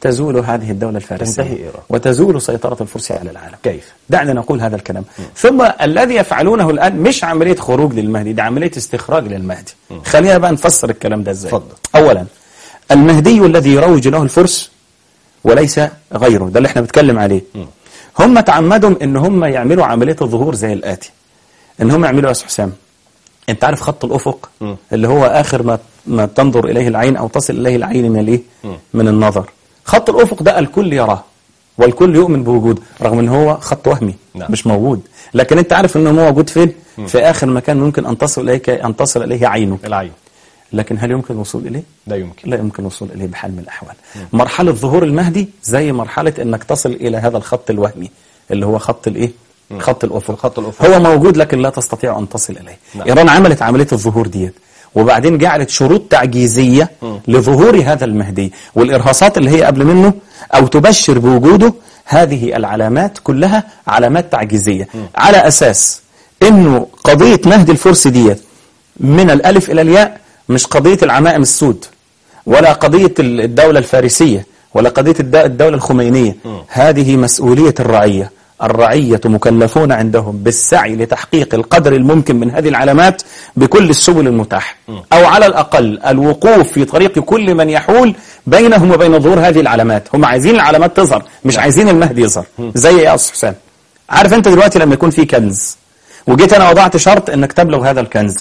تزول هذه الدولة الفارسية تنتهي إيران. وتزول سيطرة الفرس على العالم كيف؟ دعنا نقول هذا الكلام ثم الذي يفعلونه الآن مش عملية خروج للمهدي ده عملية استخراج للمهدي خلينا بقى نفسر الكلام ده ازاي اتفضل. أولا المهدي الذي يروج له الفرس وليس غيره ده اللي احنا بنتكلم عليه هم تعمدوا ان هم يعملوا عملية الظهور زي الآتي ان هم يعملوا يا أستاذ حسام انت عارف خط الأفق مم. اللي هو آخر ما ما تنظر إليه العين أو تصل إليه العين من الإيه من النظر خط الأفق ده الكل يراه والكل يؤمن بوجوده رغم ان هو خط وهمي نعم. مش موجود لكن انت عارف انه هو موجود فين في آخر مكان ممكن أن تصل إليك أن تصل إليه عينك العين لكن هل يمكن الوصول إليه؟ لا يمكن لا يمكن الوصول إليه بحال من الأحوال مرحلة ظهور المهدي زي مرحلة أنك تصل إلى هذا الخط الوهمي اللي هو خط الإيه؟ خط الأفق خط الأفق. هو موجود لكن لا تستطيع أن تصل إليه نعم. إيران عملت عملية الظهور ديت وبعدين جعلت شروط تعجيزية لظهور هذا المهدي والإرهاصات اللي هي قبل منه أو تبشر بوجوده هذه العلامات كلها علامات تعجيزية على أساس أنه قضية مهدي الفرس ديت من الألف إلى الياء مش قضية العمائم السود ولا قضية الدولة الفارسية ولا قضية الد- الدولة الخمينية هذه مسؤولية الرعية الرعية مكلفون عندهم بالسعي لتحقيق القدر الممكن من هذه العلامات بكل السبل المتاحة أو على الأقل الوقوف في طريق كل من يحول بينهم وبين ظهور هذه العلامات هم عايزين العلامات تظهر مش عايزين المهدي يظهر زي إيه يا أستاذ حسام عارف أنت دلوقتي لما يكون في كنز وجيت أنا وضعت شرط أنك تبلغ هذا الكنز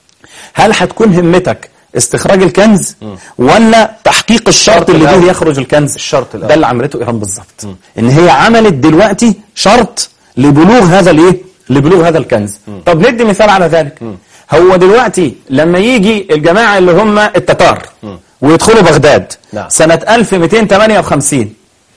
هل هتكون همتك استخراج الكنز ولا تحقيق الشرط اللي الأول. به يخرج الكنز الشرط الأول. ده اللي عملته ايران بالظبط ان هي عملت دلوقتي شرط لبلوغ هذا الايه لبلوغ هذا الكنز طب ندي مثال على ذلك هو دلوقتي لما يجي الجماعه اللي هم التتار ويدخلوا بغداد نعم. سنه 1258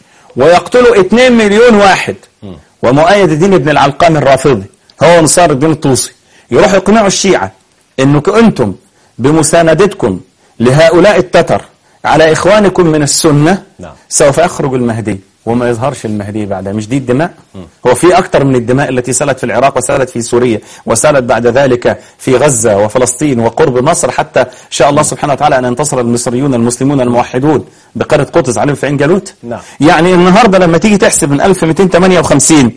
ويقتلوا 2 مليون واحد ومؤيد الدين ابن العلقام الرافضي هو نصار الدين الطوسي يروحوا يقنعوا الشيعة انكم انتم بمساندتكم لهؤلاء التتر على اخوانكم من السنة نعم. سوف يخرج المهدي وما يظهرش المهدي بعدها مش دي الدماء هو في اكتر من الدماء التي سالت في العراق وسالت في سوريا وسالت بعد ذلك في غزة وفلسطين وقرب مصر حتى شاء الله سبحانه وتعالى ان ينتصر المصريون المسلمون الموحدون بقرية قدس عليهم في عين جالوت نعم. يعني النهارده لما تيجي تحسب من 1258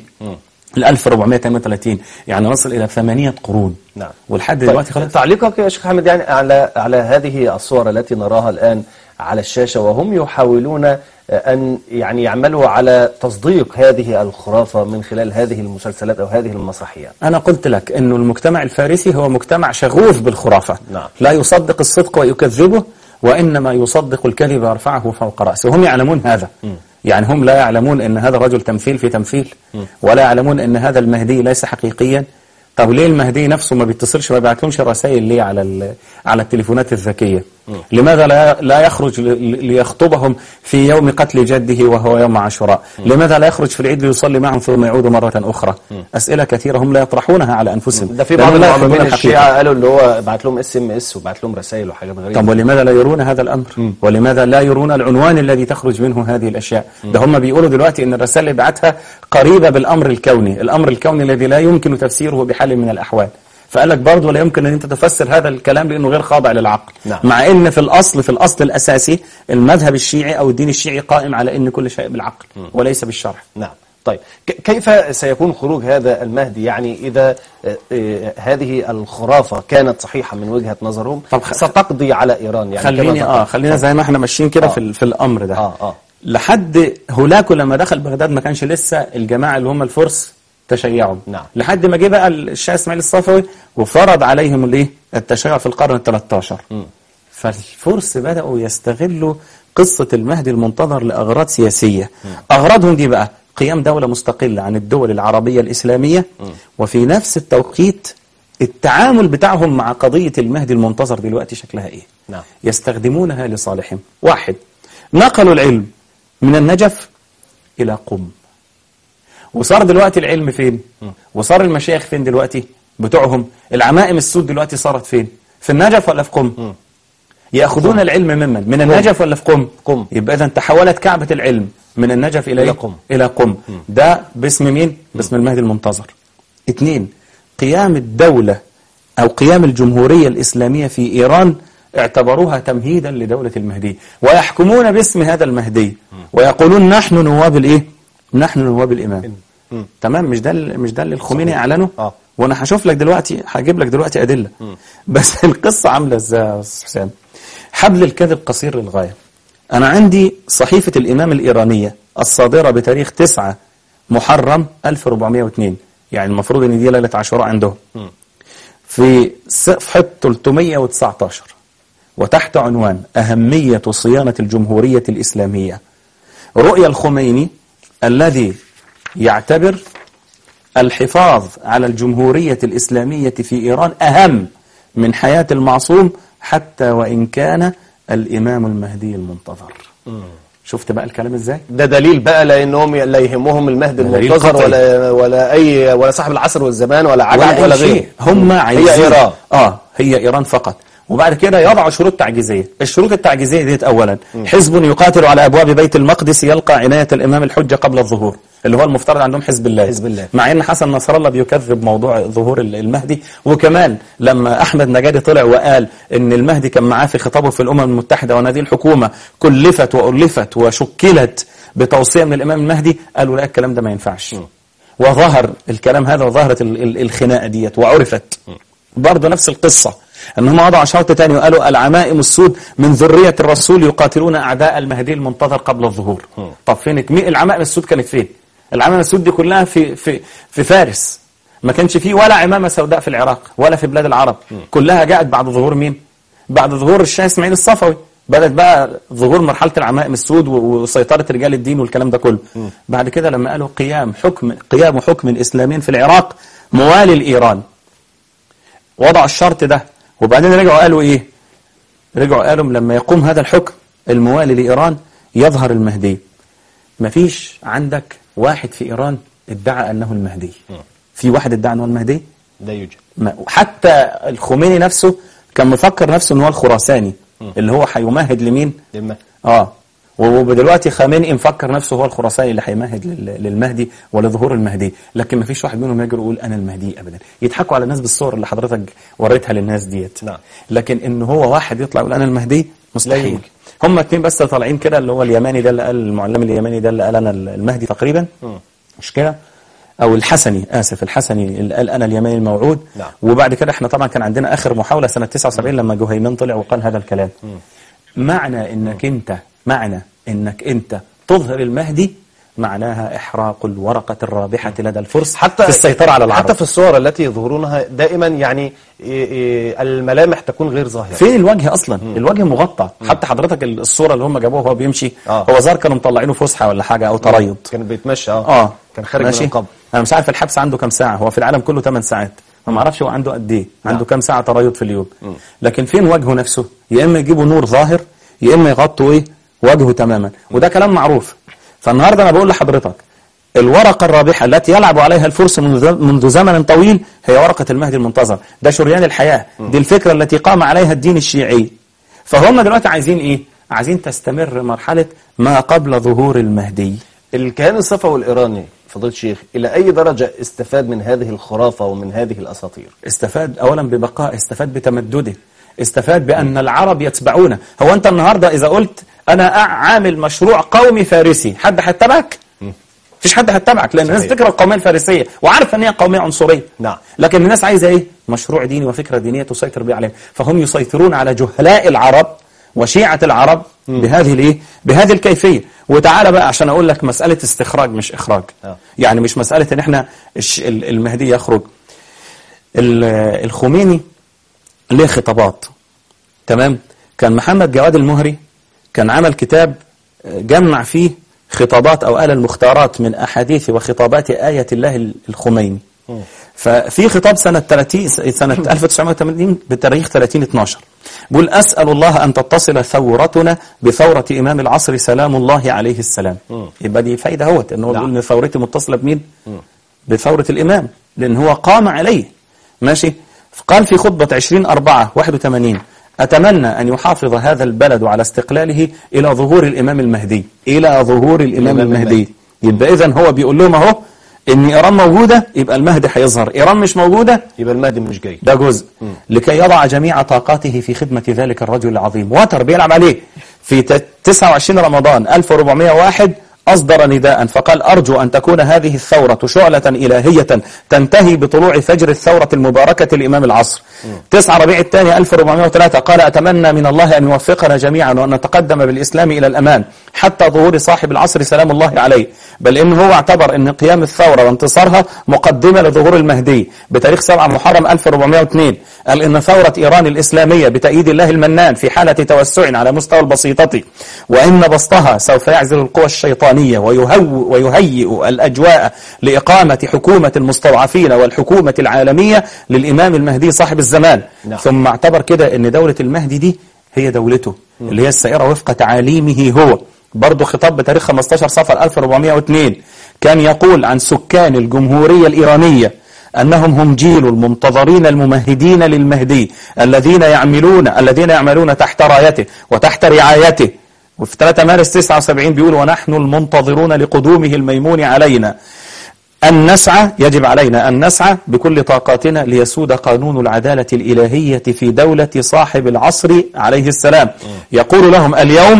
ل 1438 يعني نصل الى ثمانية قرون نعم ولحد طيب، دلوقتي خلاص تعليقك يا شيخ حامد يعني على على هذه الصور التي نراها الآن على الشاشة وهم يحاولون آه، أن يعني يعملوا على تصديق هذه الخرافة من خلال هذه المسلسلات أو هذه المسرحيات أنا قلت لك أنه المجتمع الفارسي هو مجتمع شغوف بالخرافة نعم. لا يصدق الصدق ويكذبه وإنما يصدق الكذب ويرفعه فوق رأسه وهم يعلمون هذا يعني هم لا يعلمون أن هذا الرجل تمثيل في تمثيل ولا يعلمون أن هذا المهدي ليس حقيقيا طب ليه المهدي نفسه ما بيتصلش ما بيبعتلهمش رسائل ليه على ال- على التليفونات الذكية لماذا لا لا يخرج ل- ل- ليخطبهم في يوم قتل جده وهو يوم عاشوراء لماذا لا يخرج في العيد ليصلي معهم ثم يعود مرة أخرى أسئلة كثيرة هم لا يطرحونها على أنفسهم ده في لأنهم بعض لا يحبون المعلمين الحقيقة. الشيعة قالوا اللي هو بعت لهم اس ام اس وبعت لهم رسائل وحاجات غريبة طب ولماذا لا يرون هذا الأمر ولماذا لا يرون العنوان الذي تخرج منه هذه الأشياء ده هم بيقولوا دلوقتي أن الرسائل اللي بعتها قريبة بالأمر الكوني الأمر الكوني الذي لا يمكن تفسيره بحال من الأحوال فقال لك برضه لا يمكن أن أنت تفسر هذا الكلام لأنه غير خاضع للعقل نعم. مع أن في الأصل في الأصل الأساسي المذهب الشيعي أو الدين الشيعي قائم على أن كل شيء بالعقل وليس بالشرع نعم طيب ك- كيف سيكون خروج هذا المهدي يعني إذا آه، آه، هذه الخرافة كانت صحيحة من وجهة نظرهم طب خ- ستقضي على إيران يعني كما خليني اه ذكرت. خلينا زي ما احنا ماشيين كده آه. في ال- في الامر ده آه، آه. لحد هولاكو لما دخل بغداد ما كانش لسه الجماعه اللي هم الفرس تشيعوا نعم. لحد ما جه بقى الشاه اسماعيل الصفوي وفرض عليهم الايه التشيع في القرن ال 13 فالفرس بداوا يستغلوا قصه المهدي المنتظر لاغراض سياسيه اغراضهم دي بقى قيام دوله مستقله عن الدول العربيه الاسلاميه وفي نفس التوقيت التعامل بتاعهم مع قضيه المهدي المنتظر دلوقتي شكلها ايه نعم. يستخدمونها لصالحهم واحد نقلوا العلم من النجف إلى قم وصار دلوقتي العلم فين وصار المشايخ فين دلوقتي بتوعهم العمائم السود دلوقتي صارت فين في النجف ولا في قم يأخذون العلم ممن من النجف ولا في قم قم. يبقى إذا تحولت كعبة العلم من النجف إلى إلى إيه؟ قم. إلى قم ده باسم مين باسم المهدي المنتظر اثنين قيام الدولة أو قيام الجمهورية الإسلامية في إيران اعتبروها تمهيدا لدولة المهدي ويحكمون باسم هذا المهدي ويقولون نحن نواب الايه نحن نواب الامام مم. تمام مش ده ال- مش ده اللي الخميني اعلنه آه. وانا هشوف لك دلوقتي هجيب لك دلوقتي ادله بس القصه عامله ازاي يا استاذ حسام حبل الكذب قصير للغايه انا عندي صحيفه الامام الايرانيه الصادره بتاريخ 9 محرم 1402 يعني المفروض ان دي ليله عاشوراء عندهم في صفحه 319 وتحت عنوان أهمية صيانة الجمهورية الإسلامية رؤيا الخميني الذي يعتبر الحفاظ على الجمهورية الإسلامية في إيران أهم من حياة المعصوم حتى وإن كان الإمام المهدي المنتظر شفت بقى الكلام إزاي؟ ده دليل بقى لانهم لا يهمهم المهدي دليل المنتظر قطعي. ولا ولا اي ولا صاحب العصر والزمان ولا عدد ولا, ولا أي غيره شيء هم عايزين هي ايران اه هي ايران فقط وبعد كده يضع شروط تعجيزيه الشروط التعجيزيه ديت اولا حزب يقاتل على ابواب بيت المقدس يلقى عنايه الامام الحجه قبل الظهور اللي هو المفترض عندهم حزب الله حزب الله. مع ان حسن نصر الله بيكذب موضوع ظهور ال- المهدي وكمان لما احمد نجادي طلع وقال ان المهدي كان معاه في خطابه في الامم المتحده وان هذه الحكومه كلفت والفت وشكلت بتوصيه من الامام المهدي قالوا لا الكلام ده ما ينفعش وظهر الكلام هذا وظهرت ال- ال- الخناقه ديت وعرفت برضه نفس القصه ان هم وضعوا شرط تاني وقالوا العمائم السود من ذريه الرسول يقاتلون اعداء المهدي المنتظر قبل الظهور طب فين مين العمائم السود كانت فين العمائم السود دي كلها في في في فارس ما كانش فيه ولا عمامه سوداء في العراق ولا في بلاد العرب كلها جاءت بعد ظهور مين بعد ظهور الشاه اسماعيل الصفوي بدأت بقى ظهور مرحلة العمائم السود و- وسيطرة رجال الدين والكلام ده كله بعد كده لما قالوا قيام حكم قيام حكم إسلامي في العراق موالي لإيران وضع الشرط ده وبعدين رجعوا قالوا ايه رجعوا قالوا لما يقوم هذا الحكم الموالي لإيران يظهر المهدي مفيش عندك واحد في إيران ادعى أنه المهدي في واحد ادعى أنه المهدي ده يوجد ما- حتى الخميني نفسه كان مفكر نفسه أنه هو الخراساني اللي هو هيمهد لمين لما اه ودلوقتي خامنئي مفكر نفسه هو الخراساني اللي هيمهد لل- للمهدي ولظهور المهدي لكن ما فيش واحد منهم يجرؤ يقول انا المهدي ابدا يضحكوا على الناس بالصور اللي حضرتك وريتها للناس ديت نعم. لكن ان هو واحد يطلع يقول انا المهدي مستحيل يمكن. هم اتنين بس طالعين كده اللي هو اليماني ده اللي قال المعلم اليماني ده اللي قال انا المهدي تقريبا مش كده او الحسني اسف الحسني اللي قال انا اليماني الموعود نعم. وبعد كده احنا طبعا كان عندنا اخر محاوله سنه 79 لما جهيمان طلع وقال هذا الكلام معنى انك انت معنى انك انت تظهر المهدي معناها احراق الورقه الرابحه لدى الفرس حتى في السيطره على العرب حتى في الصور التي يظهرونها دائما يعني إيه إيه الملامح تكون غير ظاهرة فين الوجه اصلا الوجه مغطى حتى حضرتك الصوره اللي هم جابوها وهو بيمشي آه. هو ظهر كانوا مطلعينه فسحه ولا حاجه او تريض كان بيتمشى اه اه كان خارج ماشي؟ من القبر انا مش عارف الحبس عنده كام ساعه هو في العالم كله 8 ساعات ما اعرفش هو عنده قد ايه عنده كام ساعه تريض في اليوم لكن فين وجهه نفسه يا اما يجيبوا نور ظاهر يا اما يغطوا ايه وجهه تماما وده كلام معروف فالنهارده انا بقول لحضرتك الورقة الرابحة التي يلعب عليها الفرس منذ منذ زمن طويل هي ورقة المهدي المنتظر ده شريان الحياة دي الفكرة التي قام عليها الدين الشيعي فهم دلوقتي عايزين ايه عايزين تستمر مرحلة ما قبل ظهور المهدي الكيان الصفوي الإيراني فضيلة الشيخ إلى أي درجة استفاد من هذه الخرافة ومن هذه الأساطير استفاد اولا ببقاء استفاد بتمدده استفاد بان العرب يتبعونه هو انت النهارده اذا قلت انا أع- عامل مشروع قومي فارسي حد هيتبعك مفيش حد هيتبعك لان الناس صحيح. تكره القوميه الفارسيه وعارفه ان هي قوميه عنصريه نعم. لكن الناس عايزه ايه مشروع ديني وفكره دينيه تسيطر بها عليهم فهم يسيطرون على جهلاء العرب وشيعه العرب بهذه الايه بهذه الكيفيه وتعالى بقى عشان اقول لك مساله استخراج مش اخراج آه. يعني مش مساله ان احنا الش- ال- المهدي يخرج ال- الخميني ليه خطابات تمام كان محمد جواد المهري كان عمل كتاب آه، جمع فيه خطابات أو آل المختارات من أحاديث وخطابات آية الله الخميني ففي خطاب سنة 30 سنة 1980 بتاريخ 30 12 بيقول أسأل الله أن تتصل ثورتنا بثورة إمام العصر سلام الله عليه السلام يبقى دي فايدة اهوت إن هو نعم. بيقول إن ثورتي متصلة بمين؟ بثورة الإمام لأن هو قام عليه ماشي قال في خطبة 20 4 81 أتمنى أن يحافظ هذا البلد على استقلاله إلى ظهور الإمام المهدي إلى ظهور الإمام الإمام المهدي يبقى إذن هو بيقول لهم أهو ان ايران موجوده يبقى المهدي هيظهر ايران مش موجوده يبقى المهدي مش جاي ده جزء لكي يضع جميع طاقاته في خدمة ذلك الرجل العظيم وتر بيلعب عليه في ت- 29 رمضان 1401 أصدر نداء فقال أرجو أن تكون هذه الثورة شعلة إلهية تنتهي بطلوع فجر الثورة المباركة لإمام العصر 9 ربيع الثاني 1403 قال أتمنى من الله أن يوفقنا جميعا وأن نتقدم بالإسلام إلى الأمام حتى ظهور صاحب العصر سلام الله عليه بل إنه هو اعتبر أن قيام الثورة وانتصارها مقدمة لظهور المهدي بتاريخ 7 محرم 1402 قال إن ثورة إيران الإسلامية بتأييد الله المنان في حالة توسع على مستوى البسيطة وإن بسطها سوف يعزل القوى الشيطانية ويهو ويهيئ الأجواء لإقامة حكومة المستضعفين والحكومة العالمية للإمام المهدي صاحب الزمان نعم. ثم اعتبر كده أن دولة المهدي دي هي دولته اللي هي السائرة وفق تعاليمه هو برضه خطاب بتاريخ 15 صفر 1402 كان يقول عن سكان الجمهورية الإيرانية أنهم هم جيل المنتظرين الممهدين للمهدي الذين يعملون الذين يعملون تحت رايته وتحت رعايته وفي 3 مارس 79 بيقول ونحن المنتظرون لقدومه الميمون علينا أن نسعى يجب علينا أن نسعى بكل طاقاتنا ليسود قانون العدالة الإلهية في دولة صاحب العصر عليه السلام يقول لهم اليوم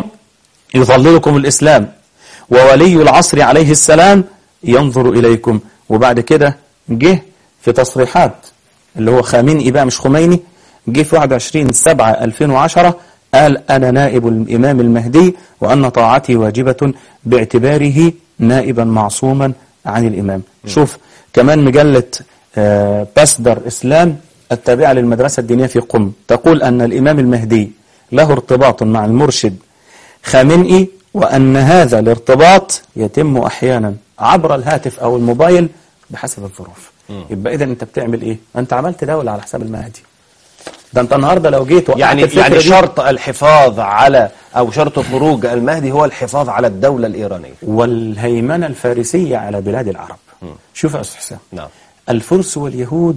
يظللكم الإسلام وولي العصر عليه السلام ينظر إليكم وبعد كده جه في تصريحات اللي هو خامنئي بقى مش خميني جه في 21 7 2010 قال أنا نائب الإمام المهدي وأن طاعتي واجبة باعتباره نائبا معصوما عن الإمام شوف كمان مجلة آه، باسدر إسلام التابعة للمدرسة الدينية في قم تقول أن الإمام المهدي له ارتباط مع المرشد خامنئي وأن هذا الارتباط يتم أحيانا عبر الهاتف أو الموبايل بحسب الظروف يبقى إذا أنت بتعمل إيه؟ أنت عملت دولة على حساب المهدي ده أنت النهاردة لو جيت وقعت يعني الفكرة يعني دي- شرط الحفاظ على أو شرط خروج المهدي هو الحفاظ على الدولة الإيرانية والهيمنة الفارسية على بلاد العرب شوف يا أستاذ حسام نعم الفرس واليهود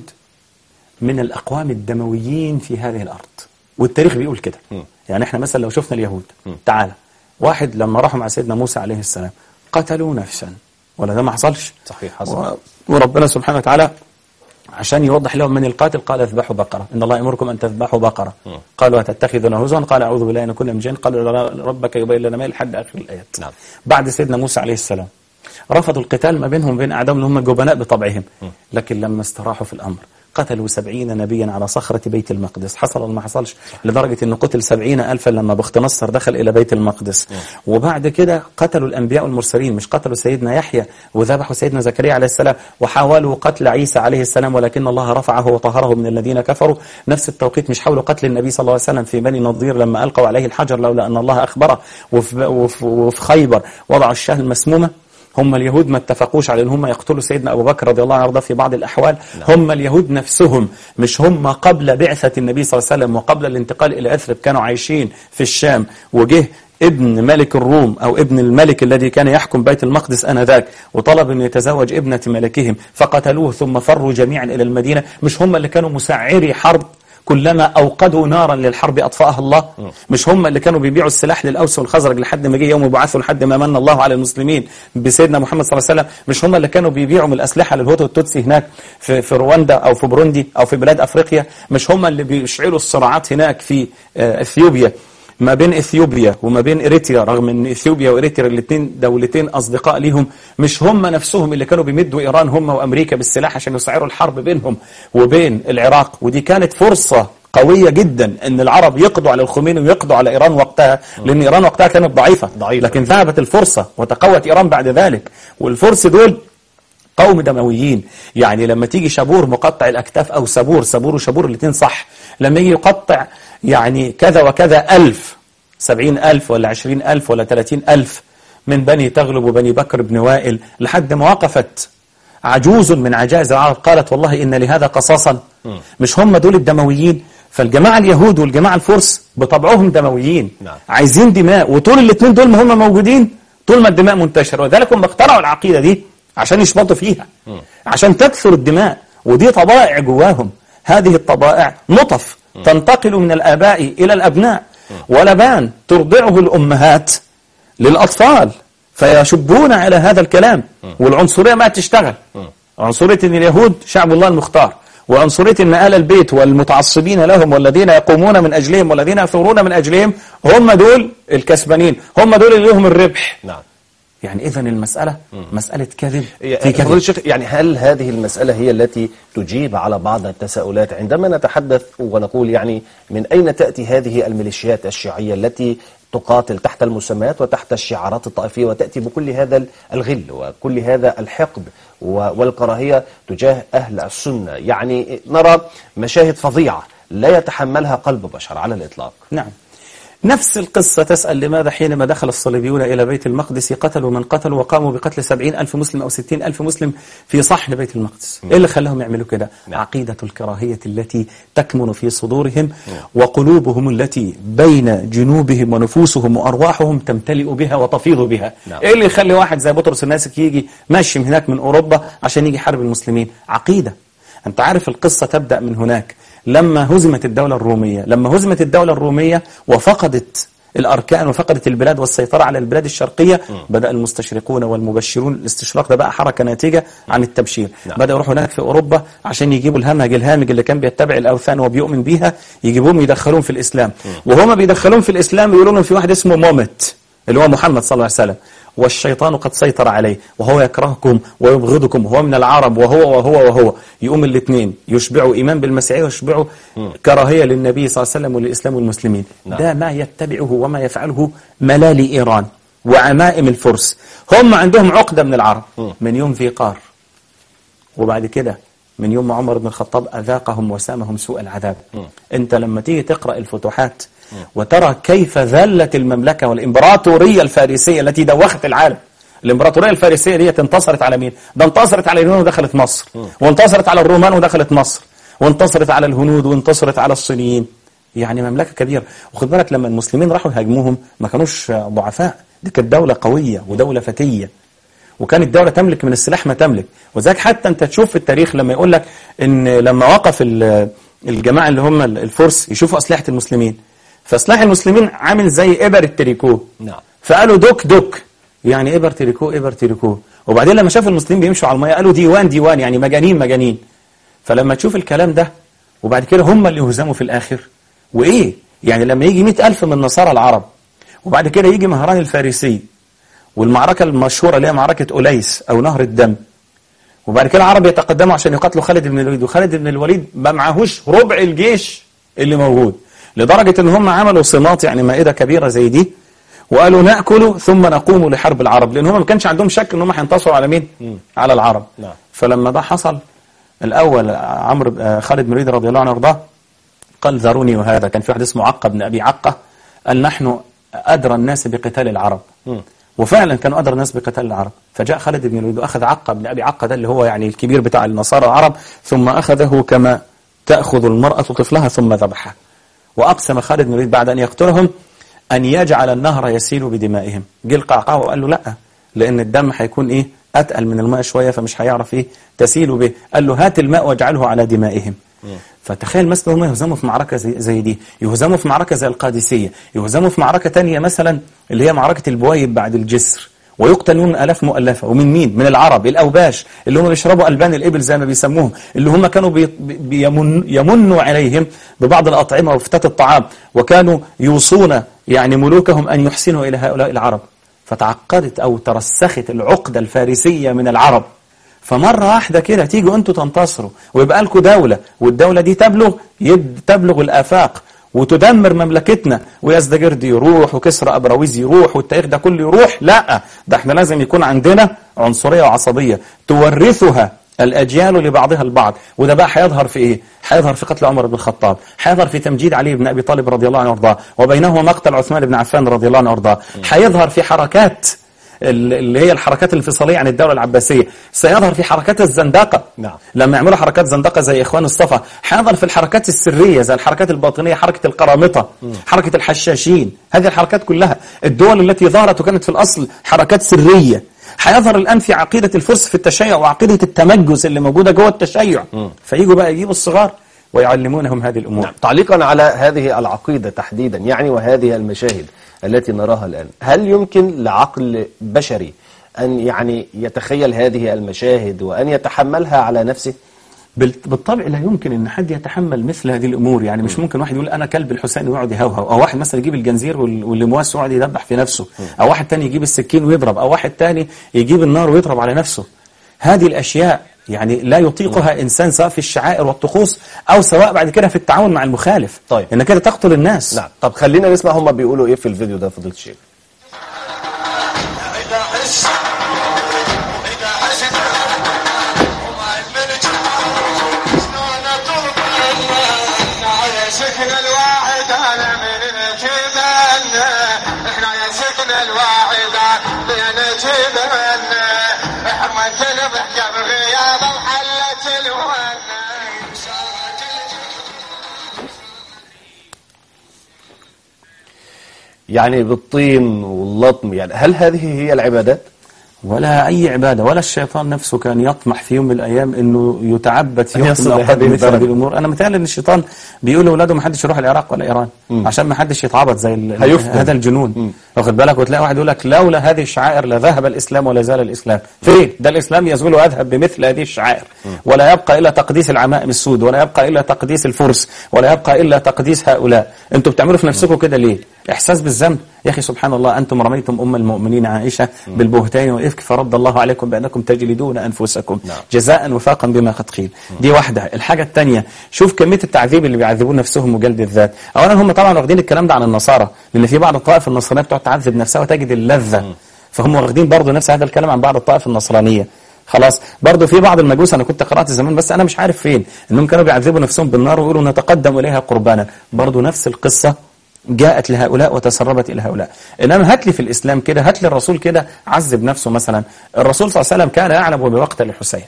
من الأقوام الدمويين في هذه الأرض والتاريخ بيقول كده يعني احنا مثلا لو شفنا اليهود تعالى واحد لما راحوا مع سيدنا موسى عليه السلام قتلوا نفسا ولا ده ما حصلش صحيح حصل. و... وربنا سبحانه وتعالى عشان يوضح لهم من القاتل قال اذبحوا بقرة إن الله يأمركم أن تذبحوا بقرة قالوا أتتخذون هزوا قال أعوذ بالله أن كنا من جن قالوا ربك يبين لنا ما لحد آخر الآيات نعم. بعد سيدنا موسى عليه السلام رفضوا القتال ما بينهم وبين أعدائهم اللي هم الجبناء بطبعهم لكن لما استراحوا في الأمر قتلوا سبعين نبيا على صخرة بيت المقدس حصل ولا ما حصلش لدرجة أنه قتل سبعين ألفا لما بخت نصر دخل إلى بيت المقدس وبعد كده قتلوا الأنبياء المرسلين مش قتلوا سيدنا يحيى وذبحوا سيدنا زكريا عليه السلام وحاولوا قتل عيسى عليه السلام ولكن الله رفعه وطهره من الذين كفروا نفس التوقيت مش حاولوا قتل النبي صلى الله عليه وسلم في بني نضير لما ألقوا عليه الحجر لولا أن الله أخبره وفي, وفي, وفي خيبر وضعوا الشاه المسمومة هم اليهود ما اتفقوش على ان هم يقتلوا سيدنا ابو بكر رضي الله عنه وارضاه في بعض الاحوال هم اليهود نفسهم مش هم قبل بعثه النبي صلى الله عليه وسلم وقبل الانتقال الى اثرب كانوا عايشين في الشام وجه ابن ملك الروم او ابن الملك الذي كان يحكم بيت المقدس انذاك وطلب ان يتزوج ابنه ملكهم فقتلوه ثم فروا جميعا الى المدينه مش هم اللي كانوا مسعري حرب كلما أوقدوا نارا للحرب أطفأها الله مش هم اللي كانوا بيبيعوا السلاح للأوس والخزرج لحد ما جه يوم يبعثوا لحد ما من الله على المسلمين بسيدنا محمد صلى الله عليه وسلم مش هم اللي كانوا بيبيعوا من الأسلحة للهوتو والتوتسي هناك في, في رواندا أو في بروندي أو في بلاد أفريقيا مش هم اللي بيشعلوا الصراعات هناك في آه، إثيوبيا ما بين اثيوبيا وما بين اريتريا رغم ان اثيوبيا واريتريا الاثنين دولتين اصدقاء ليهم مش هم نفسهم اللي كانوا بيمدوا ايران هم وامريكا بالسلاح عشان يسعروا الحرب بينهم وبين العراق ودي كانت فرصه قوية جدا ان العرب يقضوا على الخميني ويقضوا على ايران وقتها لان ايران وقتها كانت ضعيفة ضعيفة. لكن ذهبت الفرصة وتقوت ايران بعد ذلك والفرس دول قوم دمويين يعني لما تيجي شابور مقطع الأكتاف أو سبور سبور وشابور الاثنين صح لما يجي يقطع يعني كذا وكذا ألف سبعين ألف ولا عشرين ألف ولا ثلاثين ألف من بني تغلب وبني بكر بن وائل لحد ما وقفت عجوز من عجائز العرب قالت والله إن لهذا قصاصا مش هم دول الدمويين فالجماعة اليهود والجماعة الفرس بطبعهم دمويين نعم. عايزين دماء وطول الاثنين دول ما هم موجودين طول ما الدماء منتشرة وذلك هم اخترعوا العقيدة دي عشان يشبطوا فيها عشان تكثر الدماء ودي طبائع جواهم هذه الطبائع نطف تنتقل من الآباء إلى الأبناء ولبان ترضعه الأمهات للأطفال فيشبون على هذا الكلام والعنصرية ما تشتغل عنصرية ان اليهود شعب الله المختار وعنصرية ان آل البيت والمتعصبين لهم والذين يقومون من أجلهم والذين يثورون من أجلهم هم دول الكسبانين هم دول اللي لهم الربح نعم يعني إذا المسألة مسألة كذب في فضيلة كذب الشيخ يعني هل هذه المسألة هي التي تجيب على بعض التساؤلات عندما نتحدث ونقول يعني من أين تأتي هذه الميليشيات الشيعية التي تقاتل تحت المسميات وتحت الشعارات الطائفية وتأتي بكل هذا الغل وكل هذا الحقد و- والكراهية تجاه أهل السنة يعني نرى مشاهد فظيعة لا يتحملها قلب بشر على الإطلاق نعم نفس القصة تسأل لماذا حينما دخل الصليبيون إلى بيت المقدس قتلوا من قتلوا وقاموا بقتل سبعين ألف مسلم أو ستين ألف مسلم في صحن بيت المقدس إيه اللي خلاهم يعملوا كده عقيدة الكراهية التي تكمن في صدورهم وقلوبهم التي بين جنوبهم ونفوسهم وأرواحهم تمتلئ بها وتفيض بها نعم. إيه اللي يخلي واحد زي بطرس الناسك يجي ماشي من هناك من أوروبا عشان يجي يحارب المسلمين عقيدة أنت عارف القصة تبدأ من هناك لما هزمت الدولة الرومية لما هزمت الدولة الرومية وفقدت الأركان وفقدت البلاد والسيطرة على البلاد الشرقية بدأ المستشرقون والمبشرون الاستشراق ده بقى حركة ناتجة عن التبشير نعم. بدأوا يروحوا هناك في أوروبا عشان يجيبوا الهمج الهامج اللي كان بيتبع الأوثان وبيؤمن بيها يجيبوهم يدخلوهم في الإسلام وهما بيدخلوهم في الإسلام يقولوا لهم في واحد اسمه مومت اللي هو محمد صلى الله عليه وسلم والشيطان قد سيطر عليه وهو يكرهكم ويبغضكم وهو من العرب وهو وهو وهو يقوم الاثنين يشبعوا إيمان بالمسيحية ويشبعوا كراهية للنبي صلى الله عليه وسلم وللإسلام والمسلمين نعم. ده ما يتبعه وما يفعله ملالي إيران وعمائم الفرس هم عندهم عقدة من العرب من يوم ذي قار وبعد كده من يوم ما عمر بن الخطاب أذاقهم وسامهم سوء العذاب أنت لما تيجي تقرأ الفتوحات وترى كيف ذلت المملكة والإمبراطورية الفارسية التي دوخت العالم الإمبراطورية الفارسية دي انتصرت على مين؟ ده انتصرت على اليونان ودخلت مصر وانتصرت على الرومان ودخلت مصر وانتصرت على الهنود وانتصرت على الصينيين يعني مملكة كبيرة وخد بالك لما المسلمين راحوا يهاجموهم ما كانوش ضعفاء دي كانت دولة قوية ودولة فتية وكانت الدولة تملك من السلاح ما تملك وذلك حتى انت تشوف في التاريخ لما يقول لك ان لما وقف ال- الجماعة اللي هم الفرس يشوفوا أسلحة المسلمين فسلاح المسلمين عامل زي إبر التريكو نعم. فقالوا دوك دوك يعني إبر تريكو إبر تريكو وبعدين لما شافوا المسلمين بيمشوا على المياه قالوا ديوان ديوان يعني مجانين مجانين فلما تشوف الكلام ده وبعد كده هم اللي يهزموا في الآخر وإيه يعني لما يجي مئة ألف من نصارى العرب وبعد كده يجي مهران الفارسي والمعركة المشهورة اللي هي معركة أليس أو نهر الدم وبعد كده العرب يتقدموا عشان يقاتلوا خالد بن الوليد وخالد بن الوليد ما معهوش ربع الجيش اللي موجود لدرجة ان هم عملوا صمات يعني مائدة كبيرة زي دي وقالوا نأكل ثم نقوم لحرب العرب لان هم ما كانش عندهم شك ان هم هينتصروا على مين على العرب نعم. فلما ده حصل الاول عمرو آه، خالد بن الوليد رضي الله عنه وارضاه قال ذروني وهذا كان في واحد اسمه عقة بن أبي عقة قال نحن أدرى الناس بقتال العرب وفعلا كانوا أدرى الناس بقتال العرب فجاء خالد بن الوليد وأخذ عقة بن أبي عقة ده اللي هو يعني الكبير بتاع النصارى العرب ثم أخذه كما تأخذ المرأة طفلها ثم ذبحه وأقسم خالد بن الوليد بعد أن يقتلهم أن يجعل النهر يسيل بدمائهم جه القعقاع وقال له لا لأن الدم هيكون إيه أتقل من الماء شوية فمش هيعرف إيه تسيل به قال له هات الماء واجعله على دمائهم فتخيل مثلا هم يهزموا في معركة زي, زي دي يهزموا في معركة زي القادسية يهزموا في معركة تانية مثلا اللي هي معركة البوايب بعد الجسر ويقتلون آلاف مؤلفة ومن مين؟ من العرب الأوباش اللي هم بيشربوا ألبان الإبل زي ما بيسموهم اللي هم كانوا بي بيمن يمنوا عليهم ببعض الأطعمة وفتات الطعام وكانوا يوصون يعني ملوكهم أن يحسنوا إلى هؤلاء العرب فتعقدت أو ترسخت العقدة الفارسية من العرب فمرة واحدة كده تيجوا انتوا تنتصروا ويبقى لكم دولة والدولة دي تبلغ يد تبلغ الآفاق وتدمر مملكتنا ويزدجرد يروح وكسرى أبراويز يروح والتاريخ ده كله يروح لا ده احنا لازم يكون عندنا عنصرية وعصبية تورثها الأجيال لبعضها البعض وده بقى هيظهر في إيه؟ هيظهر في قتل عمر بن الخطاب هيظهر في تمجيد علي بن أبي طالب رضي الله عنه وارضاه وبينهما مقتل عثمان بن عفان رضي الله عنه وارضاه هيظهر في حركات اللي هي الحركات الانفصالية عن الدولة العباسية سيظهر في حركات الزندقة نعم. لما يعملوا حركات زندقة زي إخوان الصفا هيظهر في الحركات السرية زي الحركات الباطنية حركة القرامطة حركة الحشاشين هذه الحركات كلها الدول التي ظهرت وكانت في الأصل حركات سرية هيظهر الآن في عقيدة الفرس في التشيع وعقيدة التمجس اللي موجودة جوه التشيع فيجوا بقى يجيبوا الصغار ويعلمونهم هذه الأمور نعم. تعليقا على هذه العقيدة تحديدا يعني وهذه المشاهد التي نراها الآن هل يمكن لعقل بشري أن يعني يتخيل هذه المشاهد وأن يتحملها على نفسه بال- بالطبع لا يمكن ان حد يتحمل مثل هذه الامور يعني مش ممكن واحد يقول انا كلب الحسين ويقعد يهوهو او واحد مثلا يجيب الجنزير وال- واللمواس ويقعد يدبح في نفسه او واحد تاني يجيب السكين ويضرب او واحد تاني يجيب النار ويضرب على نفسه هذه الاشياء يعني لا يطيقها انسان سواء في الشعائر والطقوس او سواء بعد كده في التعاون مع المخالف طيب. انك كده تقتل الناس نعم طب خلينا نسمع هم بيقولوا إيه في الفيديو ده فضيلة الشيخ إذا حس إذا حسد وما الملك شلون أطلب على سكن الواحد أنا من جبل إحنا يا سكن الواحد بين جبل حمد الضحكة بغياب وحلت الون يعني بالطين واللطم يعني هل هذه هي العبادات؟ ولا أي عبادة ولا الشيطان نفسه كان يطمح في يوم من الأيام أنه يتعبد في أن يوم من يصل الأوقات لهذه بمثل هذه الدرجة. الأمور أنا متهيألي أن الشيطان بيقول لأولاده ما حدش يروح العراق ولا إيران عشان ما حدش يتعبد زي ال- هيفتن. هذا الجنون واخد بالك وتلاقي واحد يقول لك لولا هذه الشعائر لذهب الإسلام ولا زال الإسلام فين ده الإسلام يزول ويذهب بمثل هذه الشعائر ولا يبقى إلا تقديس العمائم السود ولا يبقى إلا تقديس الفرس ولا يبقى إلا تقديس هؤلاء أنتوا بتعملوا في نفسكم كده ليه إحساس بالذنب يا أخي سبحان الله أنتم رميتم أم المؤمنين عائشة بالبهتان والإفك فرد الله عليكم بأنكم تجلدون أنفسكم نعم. جزاء وفاقا بما قد قيل دي واحدة الحاجة الثانية شوف كمية التعذيب اللي بيعذبون نفسهم وجلد الذات أولا هم طبعا واخدين الكلام ده عن النصارى لأن في بعض الطوائف النصرانية بتقعد تعذب نفسها وتجد اللذة فهم واخدين برضه نفس هذا الكلام عن بعض الطوائف النصرانية خلاص برضه في بعض المجوس انا كنت قرات زمان بس انا مش عارف فين انهم كانوا بيعذبوا نفسهم بالنار ويقولوا نتقدم اليها قربانا برضه نفس القصه جاءت لهؤلاء وتسربت الى هؤلاء انما هات لي في الاسلام كده هات لي الرسول كده عذب نفسه مثلا الرسول صلى الله عليه وسلم كان يعلم بمقتل الحسين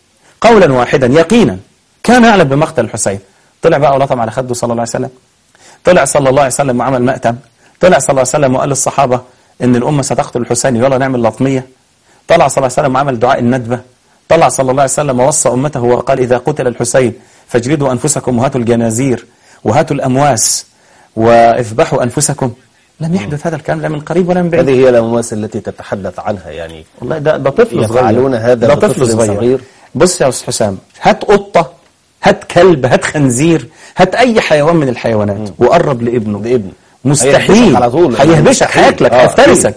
قولا واحدا يقينا كان يعلم بمقتل الحسين طلع بقى ولطم على خده صلى الله عليه وسلم طلع صلى الله عليه وسلم وعمل مأتم طلع صلى الله عليه وسلم وقال للصحابة ان الأمة ستقتل الحسين يلا نعمل لطمية طلع صلى الله عليه وسلم وعمل دعاء الندبة طلع صلى الله عليه وسلم ووصى أمته وقال إذا قتل الحسين فاجلدوا أنفسكم وهاتوا الجنازير وهاتوا الأمواس واذبحوا أنفسكم لم يحدث هذا الكلام لا من قريب ولا من بعيد هذه هي الأمواس التي تتحدث عنها يعني والله ده ده طفل صغير يفعلون هذا ده طفل بطفل صغير. صغير. بص يا استاذ حسام هات قطه هات كلب هات خنزير هات اي حيوان من الحيوانات وقرب لابنه لابنه. مستحيل هيهبشك على طول. هيهبشك مستحيل. هياكلك آه، هيفترسك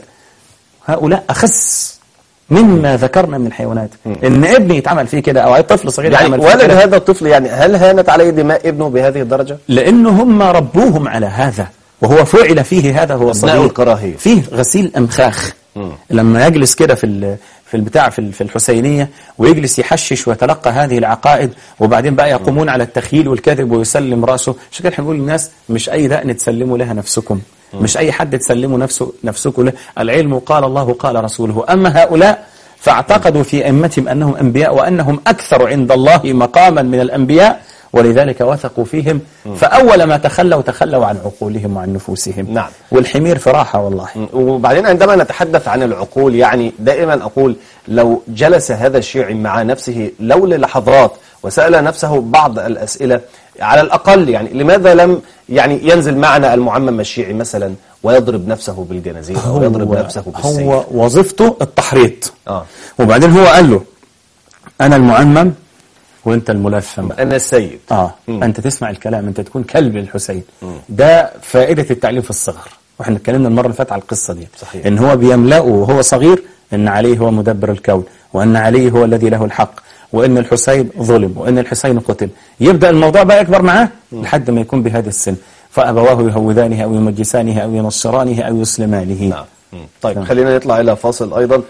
هؤلاء اخس مما ذكرنا من الحيوانات ان ابني يتعمل فيه كده او اي طفل صغير يعني يتعمل فيه ولد كده هذا الطفل يعني هل هانت عليه دماء ابنه بهذه الدرجة؟ لأنه هم ربوهم على هذا وهو فعل فيه هذا هو صغير الكراهية. فيه غسيل أمخاخ لما يجلس كده في ال- في البتاع في ال- في الحسينية ويجلس يحشش ويتلقى هذه العقائد وبعدين بقى يقومون على التخيل والكذب ويسلم رأسه عشان كده احنا بنقول للناس مش أي دقن تسلموا لها نفسكم مش أي حد تسلموا نفسه نفسكم له العلم قال الله قال رسوله أما هؤلاء فاعتقدوا في أئمتهم أنهم أنبياء وأنهم أكثر عند الله مقاما من الأنبياء ولذلك وثقوا فيهم فأول ما تخلوا تخلوا عن عقولهم وعن نفوسهم نعم. والحمير في راحة والله وبعدين عندما نتحدث عن العقول يعني دائما أقول لو جلس هذا الشيعي مع نفسه لو للحظات وسأل نفسه بعض الأسئلة على الأقل يعني لماذا لم يعني ينزل معنا المعمم الشيعي مثلا ويضرب نفسه بالجنازير أو يضرب نفسه بالسيف هو وظيفته التحريط آه. وبعدين هو قال له أنا المعمم وأنت الملثم أنا السيد اه مم. انت تسمع الكلام انت تكون كلب الحسين ده فائده التعليم في الصغر واحنا اتكلمنا المره اللي فاتت على القصه دي صحيح. ان هو بيملأه وهو صغير ان عليه هو مدبر الكون وان عليه هو الذي له الحق وان الحسين ظلم وان الحسين قتل يبدا الموضوع بقى يكبر معاه لحد ما يكون بهذا السن فابواه يهودانه او يمجسانه او ينصرانه او يسلمانه نعم مم. طيب خلينا نطلع إلى فاصل أيضا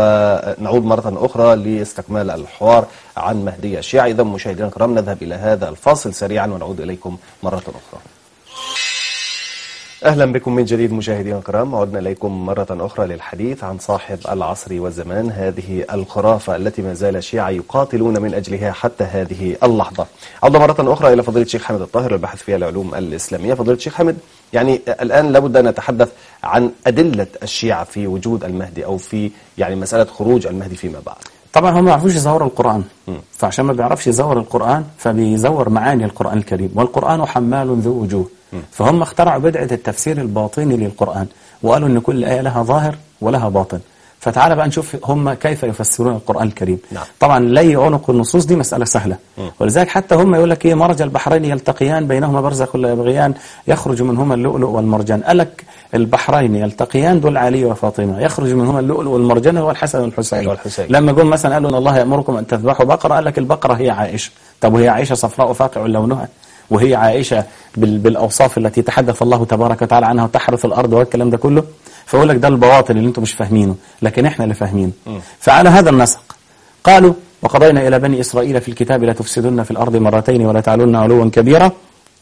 ونعود مرة أخرى لاستكمال الحوار عن مهدي الشيعة إذا مشاهدينا الكرام نذهب إلى هذا الفاصل سريعا ونعود إليكم مرة أخرى أهلا بكم من جديد مشاهدينا الكرام عدنا إليكم مرة أخرى للحديث عن صاحب العصر والزمان هذه الخرافة التي ما زال الشيعة يقاتلون من أجلها حتى هذه اللحظة عودة مرة أخرى إلى فضيلة الشيخ حامد الطاهر الباحث في العلوم الإسلامية فضيلة الشيخ حامد يعني الآن لابد أن نتحدث عن أدلة الشيعة في وجود المهدي أو في يعني مسألة خروج المهدي فيما بعد طبعا هم ما يعرفوش يزوروا القرآن فعشان ما بيعرفش يزور القرآن فبيزور معاني القرآن الكريم والقرآن حمال ذو وجوه فهم اخترعوا بدعة التفسير الباطني للقرآن وقالوا ان كل آية لها ظاهر ولها باطن فتعال بقى نشوف هم كيف يفسرون القرآن الكريم نعم. طبعا لي عنق النصوص دي مسألة سهلة ولذلك حتى هم يقول لك ايه مرج البحرين يلتقيان بينهما برزخ لا يبغيان يخرج منهما اللؤلؤ والمرجان قال لك البحرين يلتقيان دول علي وفاطمة يخرج منهما اللؤلؤ والمرجان هو الحسن والحسين والحسين. لما جم مثلا قالوا ان الله يأمركم ان تذبحوا بقرة قال لك البقرة هي عائشة طب وهي عائشة صفراء فاقع لونها وهي عائشة بال- بالأوصاف التي تحدث الله تبارك وتعالى عنها وتحرث الأرض والكلام ده كله فأقول لك ده البواطن اللي انتم مش فاهمينه لكن احنا اللي فاهمينه فعلى هذا النسق قالوا وقضينا إلى بني إسرائيل في الكتاب لا تفسدن في الأرض مرتين ولا تعلن علوا كبيرا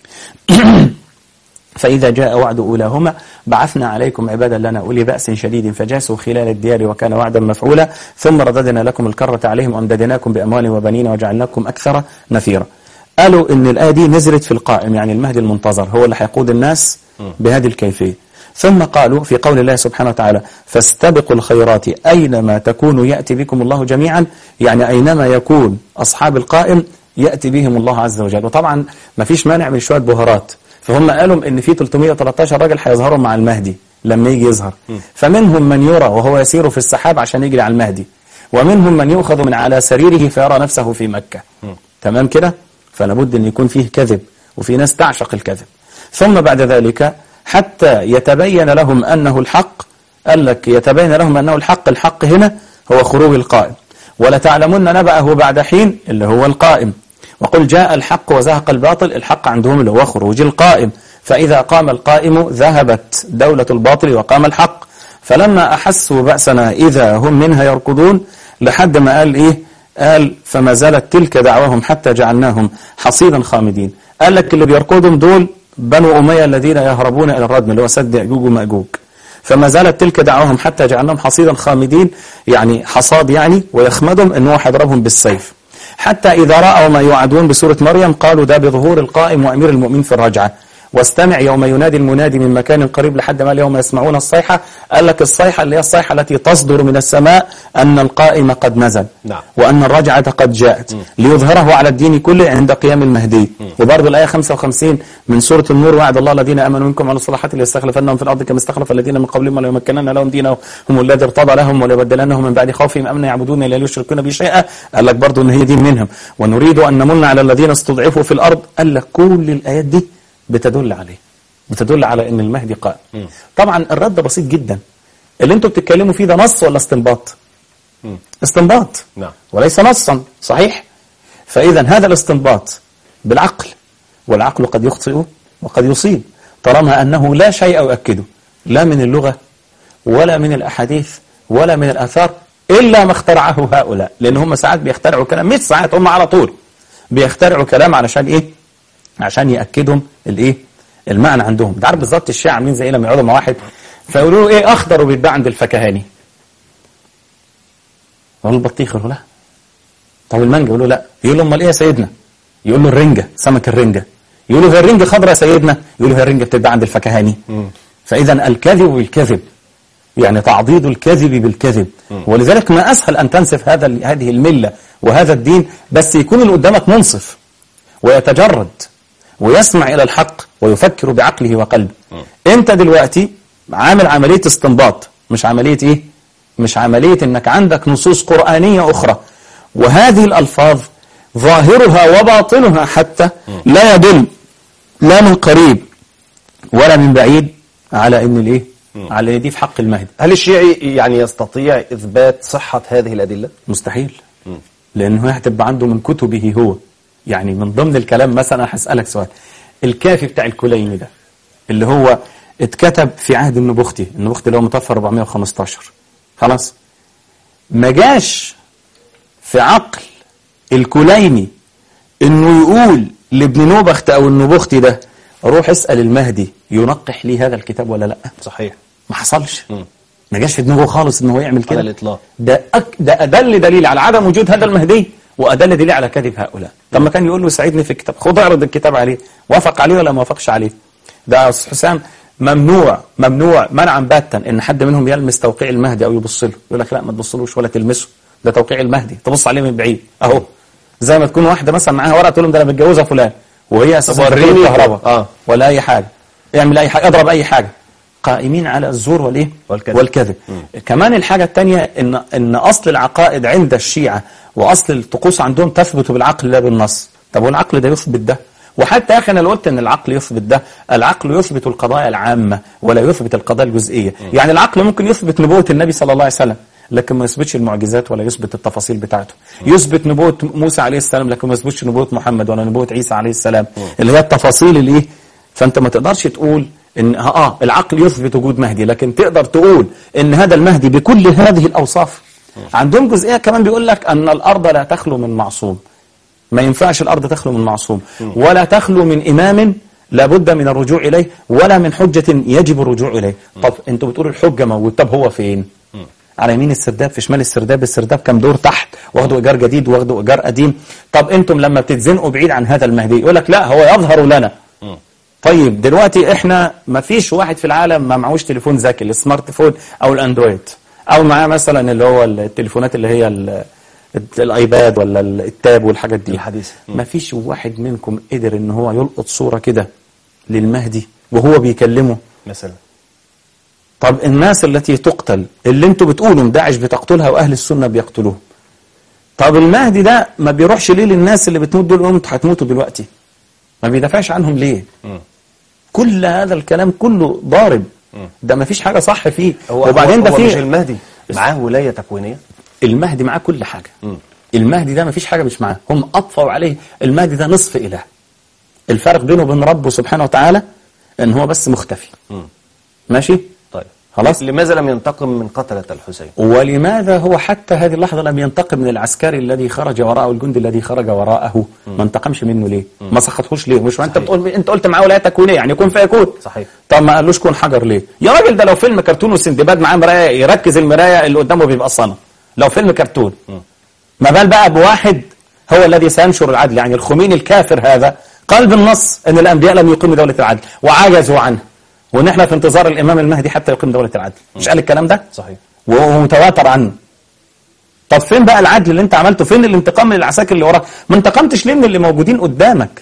فإذا جاء وعد أولاهما بعثنا عليكم عبادا لنا أولي بأس شديد فجاسوا خلال الديار وكان وعدا مفعولا ثم رددنا لكم الكرة عليهم وأمددناكم بأموال وبنين وجعلناكم أكثر نفيرا قالوا إن الآية دي نزلت في القائم يعني المهدي المنتظر هو اللي هيقود الناس بهذه الكيفية ثم قالوا في قول الله سبحانه وتعالى فاستبقوا الخيرات أينما تكونوا يأتي بكم الله جميعا يعني أينما يكون أصحاب القائم يأتي بهم الله عز وجل وطبعا ما فيش مانع من شوية بهارات فهم قالوا ان في 313 راجل هيظهروا مع المهدي لما يجي يظهر فمنهم من يرى وهو يسير في السحاب عشان يجري على المهدي ومنهم من يؤخذ من على سريره فيرى نفسه في مكة تمام كده فلابد ان يكون فيه كذب وفي ناس تعشق الكذب ثم بعد ذلك حتى يتبين لهم انه الحق قال لك يتبين لهم انه الحق الحق هنا هو خروج القائم ولتعلمن نبأه بعد حين اللي هو القائم وقل جاء الحق وزهق الباطل الحق عندهم اللي هو خروج القائم فإذا قام القائم ذهبت دولة الباطل وقام الحق فلما أحسوا بأسنا إذا هم منها يركضون لحد ما قال إيه قال فما زالت تلك دعواهم حتى جعلناهم حصيدا خامدين قال لك اللي بيركضهم دول بنو أمية الذين يهربون إلى الردم اللي هو سد يأجوج ومأجوج فما زالت تلك دعواهم حتى جعلناهم حصيدا خامدين يعني حصاد يعني ويخمدهم ان هو هيضربهم بالسيف حتى إذا رأوا ما يوعدون بسورة مريم قالوا ده بظهور القائم وأمير المؤمنين في الرجعة واستمع يوم ينادي المنادي من مكان قريب لحد ما اليوم يسمعون الصيحة قال لك الصيحة اللي هي الصيحة التي تصدر من السماء أن القائم قد نزل نعم. وأن الرجعة قد جاءت ليظهره على الدين كله عند قيام المهدي وبرضه الآية 55 من سورة النور وعد الله الذين آمنوا منكم على الصلاحات ليستخلفنهم في الأرض كما استخلف الذين من قبلهم وليمكنن لهم دينهم هم الذي ارتضى لهم وليبدلنهم من بعد خوفهم أمنا يعبدون لا يشركون به شيئا قال لك برضه إن هي دين منهم ونريد أن نمن على الذين استضعفوا في الأرض قال لك كل الآيات دي بتدل عليه بتدل على ان المهدي قائم طبعا الرد بسيط جدا اللي انتوا بتتكلموا فيه ده نص ولا استنباط استنباط نعم. وليس نصا صحيح فاذا هذا الاستنباط بالعقل والعقل قد يخطئ وقد يصيب طالما انه لا شيء يؤكده لا من اللغه ولا من الاحاديث ولا من الاثار الا ما اخترعه هؤلاء لان هم ساعات بيخترعوا كلام مش ساعات هم على طول بيخترعوا كلام علشان ايه عشان ياكدهم الايه المعنى عندهم انت عارف بالظبط الشيعة عاملين زي لما يقعدوا مع واحد فيقولوا له ايه اخضر وبيتباع عند الفكهاني يقول له البطيخ يقول له لا طب المانجا يقول له لا يقول له امال ايه يا سيدنا يقول له الرنجه سمك الرنجه يقول له هي الرنجه خضراء يا سيدنا يقول له هي الرنجه بتتباع عند الفكهاني فاذا الكذب بالكذب يعني تعضيد الكذب بالكذب ولذلك ما اسهل ان تنسف هذا هذه المله وهذا الدين بس يكون اللي قدامك منصف ويتجرد ويسمع إلى الحق ويفكر بعقله وقلبه أنت دلوقتي عامل عملية استنباط مش عملية إيه مش عملية أنك عندك نصوص قرآنية أخرى وهذه الألفاظ ظاهرها وباطنها حتى لا يدل لا من قريب ولا من بعيد على أن الإيه على أن دي في حق المهدي هل الشيعي يعني يستطيع إثبات صحة هذه الأدلة؟ مستحيل لأنه هتبقى عنده من كتبه هو يعني من ضمن الكلام مثلا هسألك سؤال الكافي بتاع الكليني ده اللي هو اتكتب في عهد النبختي النبختي اللي هو متوفى 415 خلاص ما جاش في عقل الكليني انه يقول لابن نوبخت او النبختي ده روح اسأل المهدي ينقح لي هذا الكتاب ولا لا صحيح ما حصلش ما جاش في دماغه خالص ان هو يعمل كده على الإطلاق. ده أك... ده ادل دليل على عدم وجود هذا المهدي وادل دليل على كذب هؤلاء طب ما كان يقول له ساعدني في الكتاب خد اعرض الكتاب عليه وافق عليه ولا ما وافقش عليه ده يا استاذ حسام ممنوع ممنوع منعا باتا ان حد منهم يلمس توقيع المهدي او يبص له يقول لك لا ما تبصلوش ولا تلمسه ده توقيع المهدي تبص عليه من بعيد اهو زي ما تكون واحده مثلا معاها ورقه تقول لهم ده انا متجوزه فلان وهي اساسا وريني. وريني كهرباء آه. ولا اي حاجه اعمل اي حاجه اضرب اي حاجه قائمين على الزور والايه والكذب. والكذب كمان الحاجة الثانية ان ان اصل العقائد عند الشيعة واصل الطقوس عندهم تثبت بالعقل لا بالنص طب والعقل ده يثبت ده وحتى يا اخي انا لو قلت ان العقل يثبت ده العقل يثبت القضايا العامة ولا يثبت القضايا الجزئية يعني العقل ممكن يثبت نبوة النبي صلى الله عليه وسلم لكن ما يثبتش المعجزات ولا يثبت التفاصيل بتاعته يثبت نبوة موسى عليه السلام لكن ما يثبتش نبوة محمد ولا نبوة عيسى عليه السلام اللي هي التفاصيل الايه فانت ما تقدرش تقول ان اه العقل يثبت وجود مهدي لكن تقدر تقول ان هذا المهدي بكل هذه الاوصاف عندهم جزئيه كمان بيقول لك ان الارض لا تخلو من معصوم ما ينفعش الارض تخلو من معصوم ولا تخلو من امام لابد من الرجوع اليه ولا من حجه يجب الرجوع اليه طب انتوا بتقولوا الحجه موجود طب هو فين على يمين السرداب في شمال السرداب السرداب كام دور تحت واخدوا ايجار جديد واخدوا ايجار قديم طب انتم لما بتتزنقوا بعيد عن هذا المهدي يقول لك لا هو يظهر لنا طيب دلوقتي احنا ما فيش واحد في العالم ما معهوش تليفون ذكي السمارت فون او الاندرويد او معاه مثلا اللي هو التليفونات اللي هي ال- الايباد ولا التاب والحاجات دي الحديثة. ما فيش واحد منكم قدر ان هو يلقط صورة كده للمهدي وهو بيكلمه مثلا طب الناس التي تقتل اللي انتوا بتقولوا داعش بتقتلها واهل السنه بيقتلوهم طب المهدي ده ما بيروحش ليه للناس اللي بتموت دول انتوا هتموتوا دلوقتي ما بيدافعش عنهم ليه كل هذا الكلام كله ضارب ده ما فيش حاجه صح فيه هو وبعدين هو ده هو مش فيه المهدي معاه ولاية تكوينية المهدي معاه كل حاجه المهدي ده ما فيش حاجه مش معاه هم اطفوا عليه المهدي ده نصف اله الفرق بينه وبين ربه سبحانه وتعالى ان هو بس مختفي ماشي طيب خلاص لماذا لم ينتقم من قتلة الحسين ولماذا هو حتى هذه اللحظة لم ينتقم من العسكري الذي خرج وراءه الجندي الذي خرج وراءه ما انتقمش منه ليه ما سخطهوش ليه مش ما انت صحيح. بتقول انت قلت معاه ولاية تكوينية يعني يكون فيكون صحيح. طب ما قالوش كون حجر ليه يا راجل ده لو فيلم كرتون وسندباد معاه مراية يركز المراية اللي قدامه بيبقى صنم لو فيلم كرتون ما بال بقى بواحد هو الذي سينشر العدل يعني الخميني الكافر هذا قال بالنص ان الانبياء لم يقيموا دولة العدل وعجزوا عنها وان احنا في انتظار الامام المهدي حتى يقيم دولة العدل مش قال الكلام ده صحيح وهو متواتر عنه طب فين بقى العدل اللي انت عملته فين الانتقام من العساكر اللي وراك ما انتقمتش ليه من اللي موجودين قدامك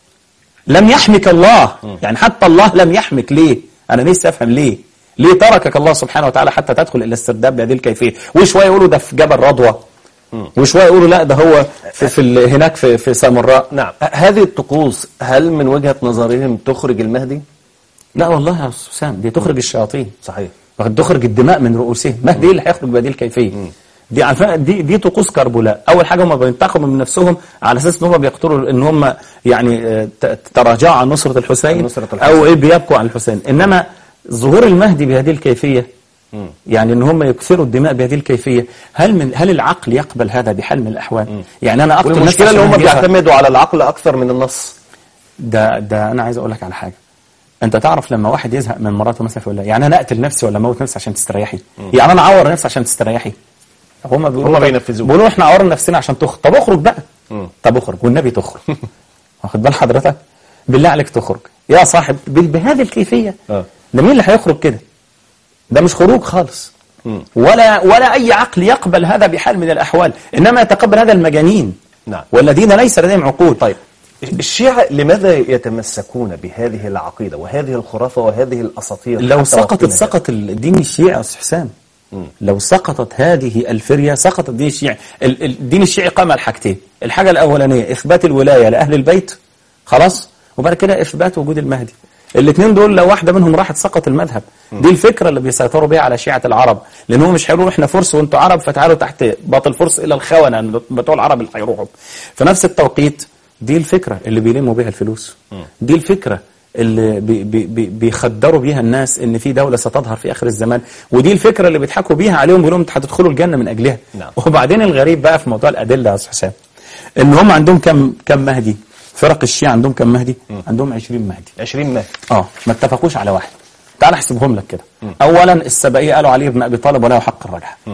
لم يحمك الله يعني حتى الله لم يحمك ليه انا نفسي افهم ليه ليه تركك الله سبحانه وتعالى حتى تدخل الى السرداب بهذه الكيفيه وشويه يقولوا ده في جبل رضوى وشويه يقولوا لا ده هو في, في ال- هناك في في سامراء نعم هذه الطقوس هل من وجهة نظرهم تخرج المهدي لا والله يا استاذ حسام دي تخرج الشياطين صحيح وقد تخرج الدماء من رؤوسهم مهدي اللي هيخرج بهذه الكيفيه دي عارفين دي دي طقوس كربلاء اول حاجه هم بينتقموا من نفسهم على اساس ان هم بيقتلوا ان هم يعني آه، ت- تراجعوا عن نصره الحسين, عن نصرة الحسين. او ايه بيبكوا عن الحسين انما ظهور المهدي بهذه الكيفيه يعني ان هم يكثروا الدماء بهذه الكيفيه هل من هل العقل يقبل هذا بحال من الاحوال يعني انا اقتل نفسي والمشكلة اللي عشان هم أهديها. بيعتمدوا على العقل أكثر من النص ده ده انا عايز اقول لك على حاجه انت تعرف لما واحد يزهق من مراته مثلا يقول لها يعني انا اقتل نفسي ولا اموت نفسي عشان تستريحي يعني انا اعور نفسي عشان تستريحي هما بيقولوا هما بينفذوه. بيقولوا احنا عورنا نفسنا عشان تخرج طب اخرج بقى طب اخرج والنبي تخرج واخد بال حضرتك بالله عليك تخرج يا صاحب ب- بهذه الكيفيه آه. ده مين اللي هيخرج كده ده مش خروج خالص ولا ولا اي عقل يقبل هذا بحال من الاحوال انما يتقبل هذا المجانين نعم. والذين ليس لديهم عقول طيب الشيعة لماذا يتمسكون بهذه العقيدة وهذه الخرافة وهذه الأساطير لو حتى سقطت وقتنا هذا؟ سقط الدين الشيعي يا استاذ حسام لو سقطت هذه الفرية سقط الدين الشيعي ال- ال- الدين الشيعي قام على حاجتين الحاجة الأولانية إثبات الولاية لأهل البيت خلاص وبعد كده إثبات وجود المهدي الاثنين دول لو واحدة منهم راحت سقط المذهب دي الفكرة اللي بيسيطروا بيها على شيعة العرب لأن هم مش هيقولوا احنا فرس وانتوا عرب فتعالوا تحت باطل فرس إلى الخونة بتوع العرب اللي هيروحوا في نفس التوقيت دي الفكرة اللي بيلموا بيها الفلوس دي الفكرة اللي بي بي بي بيخدروا بيها الناس ان في دوله ستظهر في اخر الزمان ودي الفكره اللي بيضحكوا بيها عليهم بيقولوا انتوا هتدخلوا الجنه من اجلها نعم. وبعدين الغريب بقى في موضوع الادله يا استاذ حسام ان هم عندهم كم كم مهدي فرق الشيعة عندهم كم مهدي عندهم 20 مهدي 20 مهدي اه ما اتفقوش على واحد تعال احسبهم لك كده اولا السبائيه قالوا علي بن ابي طالب وله حق الرجعه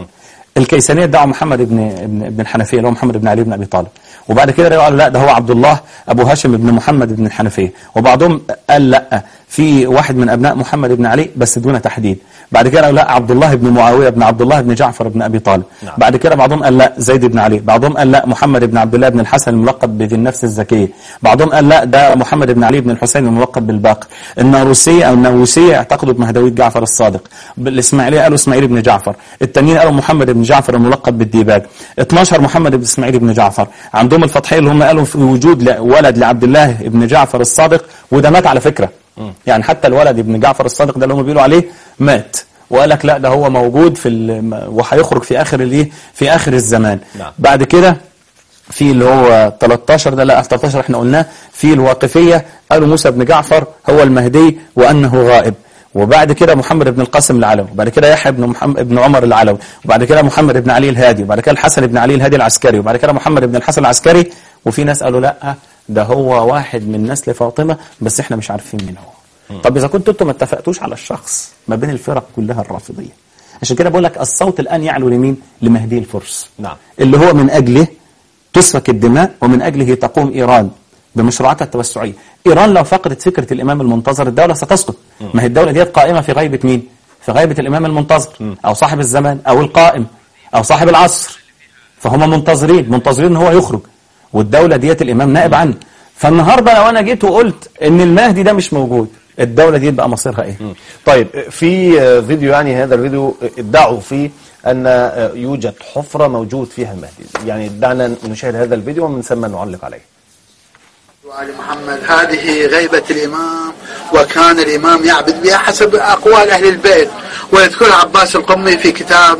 الكيسانيه ادعوا محمد بن ابن ابن الحنفيه اللي هو محمد بن علي بن ابي طالب وبعد كده قالوا لا ده هو عبد الله ابو هاشم بن محمد بن الحنفيه وبعضهم قال لا في واحد من ابناء محمد بن علي بس دون تحديد بعد كده قالوا لا عبد الله بن معاويه بن عبد الله بن جعفر بن ابي طالب نعم. بعد كده بعضهم قال لا زيد بن علي بعضهم قال لا محمد بن عبد الله بن الحسن الملقب بذي النفس الزكيه بعضهم قال لا ده محمد بن علي بن الحسين الملقب بالباقر الناروسيه او الناووسيه اعتقدوا بمهدويه جعفر الصادق بالاسماعيليه قالوا اسماعيل بن جعفر التانيين قالوا محمد بن جعفر الملقب بالديباج 12 محمد بن اسماعيل بن جعفر عندهم الفتحيه اللي هم قالوا في وجود ل- ولد لعبد الله بن جعفر الصادق وده مات على فكره يعني حتى الولد ابن جعفر الصادق ده اللي هم بيقولوا عليه مات وقال لك لا ده هو موجود في ال- وهيخرج في اخر الايه في اخر الزمان نعم. بعد كده في اللي هو 13 ده لا 13 احنا قلناه في الواقفيه قالوا موسى بن جعفر هو المهدي وانه غائب وبعد كده محمد بن القاسم العلوي وبعد كده يحيى بن محمد بن عمر العلوي وبعد كده محمد بن علي الهادي وبعد كده الحسن بن علي الهادي العسكري وبعد كده محمد بن الحسن العسكري وفي ناس قالوا لا ده هو واحد من نسل فاطمه بس احنا مش عارفين مين هو طب اذا كنتوا انتم ما اتفقتوش على الشخص ما بين الفرق كلها الرافضيه عشان كده بقول لك الصوت الان يعلو لمين لمهدي الفرس نعم. اللي هو من اجله تسفك الدماء ومن أجله تقوم إيران بمشروعاتها التوسعية إيران لو فقدت فكرة الإمام المنتظر الدولة ستسقط ما هي الدولة ديت قائمة في غيبة مين في غيبة الإمام المنتظر أو صاحب الزمان أو القائم أو صاحب العصر فهم منتظرين منتظرين ان هو يخرج والدولة ديت الإمام نائب عنه فالنهاردة لو أنا جيت وقلت إن المهدي ده مش موجود الدولة دي بقى مصيرها إيه طيب في آه، فيديو يعني هذا الفيديو ادعوا فيه أن آه، يوجد حفرة موجود فيها المهدي يعني دعنا نشاهد هذا الفيديو ومن ثم نعلق عليه وآل محمد هذه غيبة الإمام وكان الإمام يعبد بها حسب أقوال أهل البيت ويذكر عباس القمي في كتاب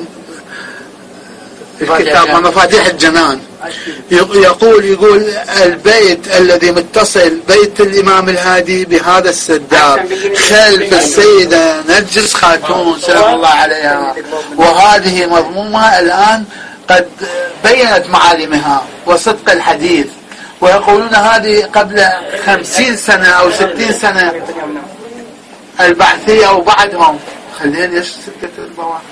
الكتاب مفاتيح الجنان يقول يقول البيت الذي متصل بيت الإمام الهادي بهذا السداب خلف السيدة نرجس خاتون سلام الله عليها وهذه مضمومة الآن قد بينت معالمها وصدق الحديث ويقولون هذه قبل خمسين سنة أو ستين سنة البعثية وبعدهم خلينا ايش سكة البواقي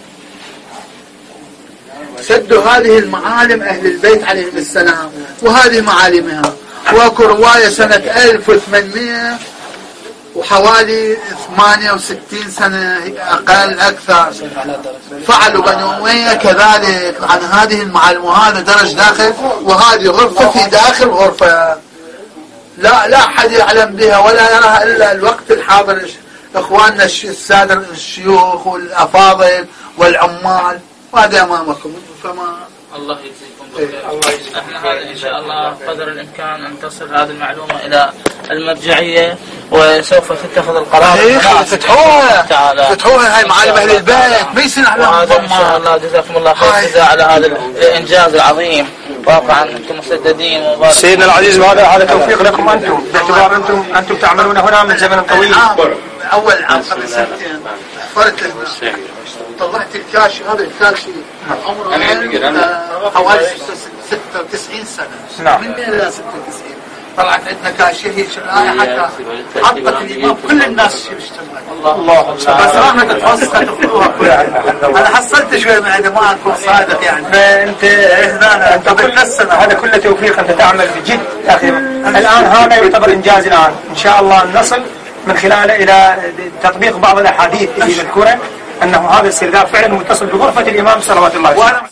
سدوا هذه المعالم أهل البيت عليهم السلام وهذه معالمها واكو رواية سنة 1800 وحوالي 68 سنة أقل أكثر فعلوا بنو أمية كذلك عن هذه المعالم وهذا درج داخل وهذه غرفة في داخل غرفة لا لا أحد يعلم بها ولا يراها إلا الوقت الحاضر إخواننا الش- السادة الشيوخ والأفاضل والعمال وهذا أمامكم فما الله يجزيكم إيه، بالخير الله يجزيكم احنا هذا ان شاء الله قدر الامكان ان تصل هذه المعلومه الى المرجعيه وسوف تتخذ القرار إيه، المناسب فتحوها تعالى. فتحوها هاي معالم أهل البيت ما يصير على وهذا ان شاء الله جزاكم الله خير هاي. جزاء على هذا الانجاز العظيم واقعا انتم مسددين ومبارك سيدنا العزيز وهذا هذا توفيق لكم انتم باعتبار انتم انتم تعملون هنا من زمن طويل العام اول عام قبل سنتين حفرت هنا طلعت الكاشي هذا الكاشي عمره آه، حوالي 96 سنه نعم. من 100 الى 96 طلعت عندنا كاشي هي شرعيه حتى حطت الامام كل الناس يشتغل الله بس راح تتوسط تاخذوها كلها انا حصلت شوي من عندي ما اكون صادق يعني فانت هنا انت قبل كل ثلاث سنوات هذا كله توفيق انت تعمل بجد يا اخي الان هذا يعتبر انجاز الان ان شاء الله نصل من خلاله الى تطبيق بعض الاحاديث اللي مذكوره انه هذا السرداب فعلا متصل بغرفه الامام صلوات الله عليه وانا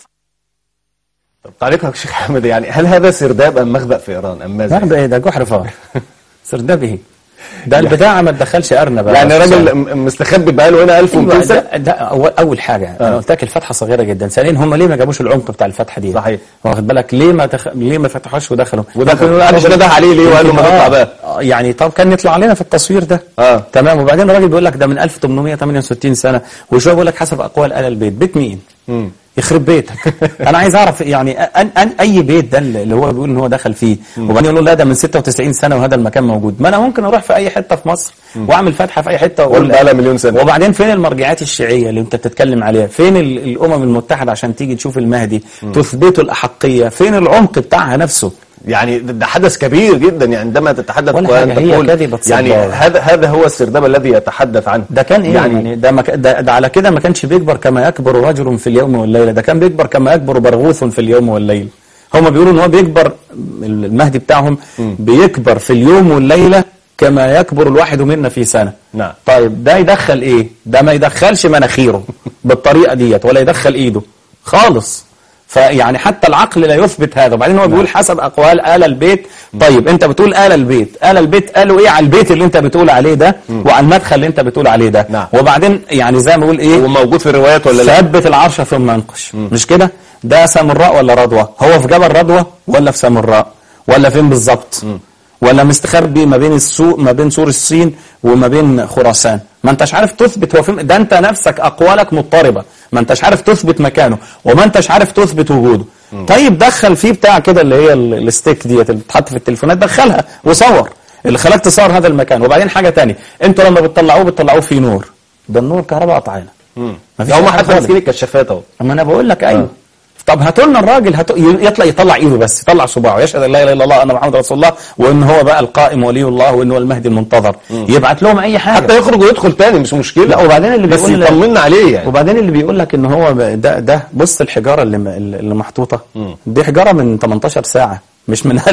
طب تعليقك شيخ حمد يعني هل هذا سرداب أم مخبأ في إيران أم ماذا؟ لا ده إيه ده جحر فار سردبه ده البتاعة ما تدخلش أرنب يعني راجل م- مستخبي بقاله هنا 1200 أيوة سنة ده, ده أول, أول حاجة أنا قلت لك الفتحة صغيرة جدا ثانيا هم ليه ما جابوش العمق بتاع الفتحة دي صحيح. واخد بالك ليه ما تخ... ليه ما فتحوش ودخلوا ودخلوا، قالش نده عليه ليه وقال له ما نطلع بقى. آه، يعني طب كان يطلع علينا في التصوير ده آه. تمام وبعدين الراجل بيقول لك ده من 1868 سنة وشويه بيقول لك حسب أقوال آل البيت بيت مين؟ يخرب بيتك انا عايز اعرف يعني أن أن اي بيت ده اللي هو بيقول ان هو دخل فيه وبعدين يقول له لا ده من 96 سنه وهذا المكان موجود ما انا ممكن اروح في اي حته في مصر واعمل فتحه في اي حته واقول بقالها مليون سنة. وبعدين فين المرجعات الشيعيه اللي انت بتتكلم عليها فين ال- الامم المتحده عشان تيجي تشوف المهدي تثبتوا الاحقيه فين العمق بتاعها نفسه يعني ده ده حدث كبير جدا يعني عندما تتحدث ولا وأن حاجة، هي تقول كذبة يعني صداع. هذا هذا هو السرداب الذي يتحدث عنه ده كان ايه يعني, يعني ده, مك... ده, ده على كده ما كانش بيكبر كما يكبر رجل في اليوم والليله ده كان بيكبر كما يكبر برغوث في اليوم والليله هم بيقولوا ان هو بيكبر المهدي بتاعهم بيكبر في اليوم والليله كما يكبر الواحد منا في سنه نعم. طيب ده يدخل ايه ده ما يدخلش مناخيره بالطريقه ديت ولا يدخل ايده خالص فيعني حتى العقل لا يثبت هذا وبعدين هو بيقول حسب اقوال آل البيت طيب انت بتقول آل البيت آل البيت قالوا ايه على البيت اللي انت بتقول عليه ده وعلى المدخل اللي انت بتقول عليه ده نعم. وبعدين يعني زي ما بقول ايه هو موجود في الروايات ولا لا ثبت العرش ثم انقش مش كده ده سامراء ولا رضوى هو في جبل رضوى ولا في سامراء ولا فين بالظبط ولا مستخبي ما بين السوق ما بين سور الصين وما بين خراسان ما انتش عارف تثبت هو فين ده انت نفسك اقوالك مضطربه ما انتش عارف تثبت مكانه وما انتش عارف تثبت وجوده طيب دخل فيه بتاع كده اللي هي ال- الستيك ديت اللي بتتحط في التليفونات دخلها وصور اللي خلاك تصور هذا المكان وبعدين حاجه تانية انتوا لما بتطلعوه بتطلعوه فيه نور ده النور كهرباء قطعنا مفيش ده هم حاجة حتى خالص. ماسكين الكشافات اهو اما انا بقول لك ايوه طب هاتوا لنا الراجل هاتوا يطلع يطلع ايده بس يطلع صباعه يشهد ان لا اله الا الله ان محمد رسول الله وان هو بقى القائم ولي الله وان هو المهدي المنتظر يبعت لهم اي حاجه حتى يخرج ويدخل تاني مش مشكله لا وبعدين اللي بس بيقول يطمنا عليه يعني وبعدين اللي بيقول لك ان هو ب- ده ده بص الحجاره اللي م- اللي محطوطه دي حجاره من 18 ساعه مش من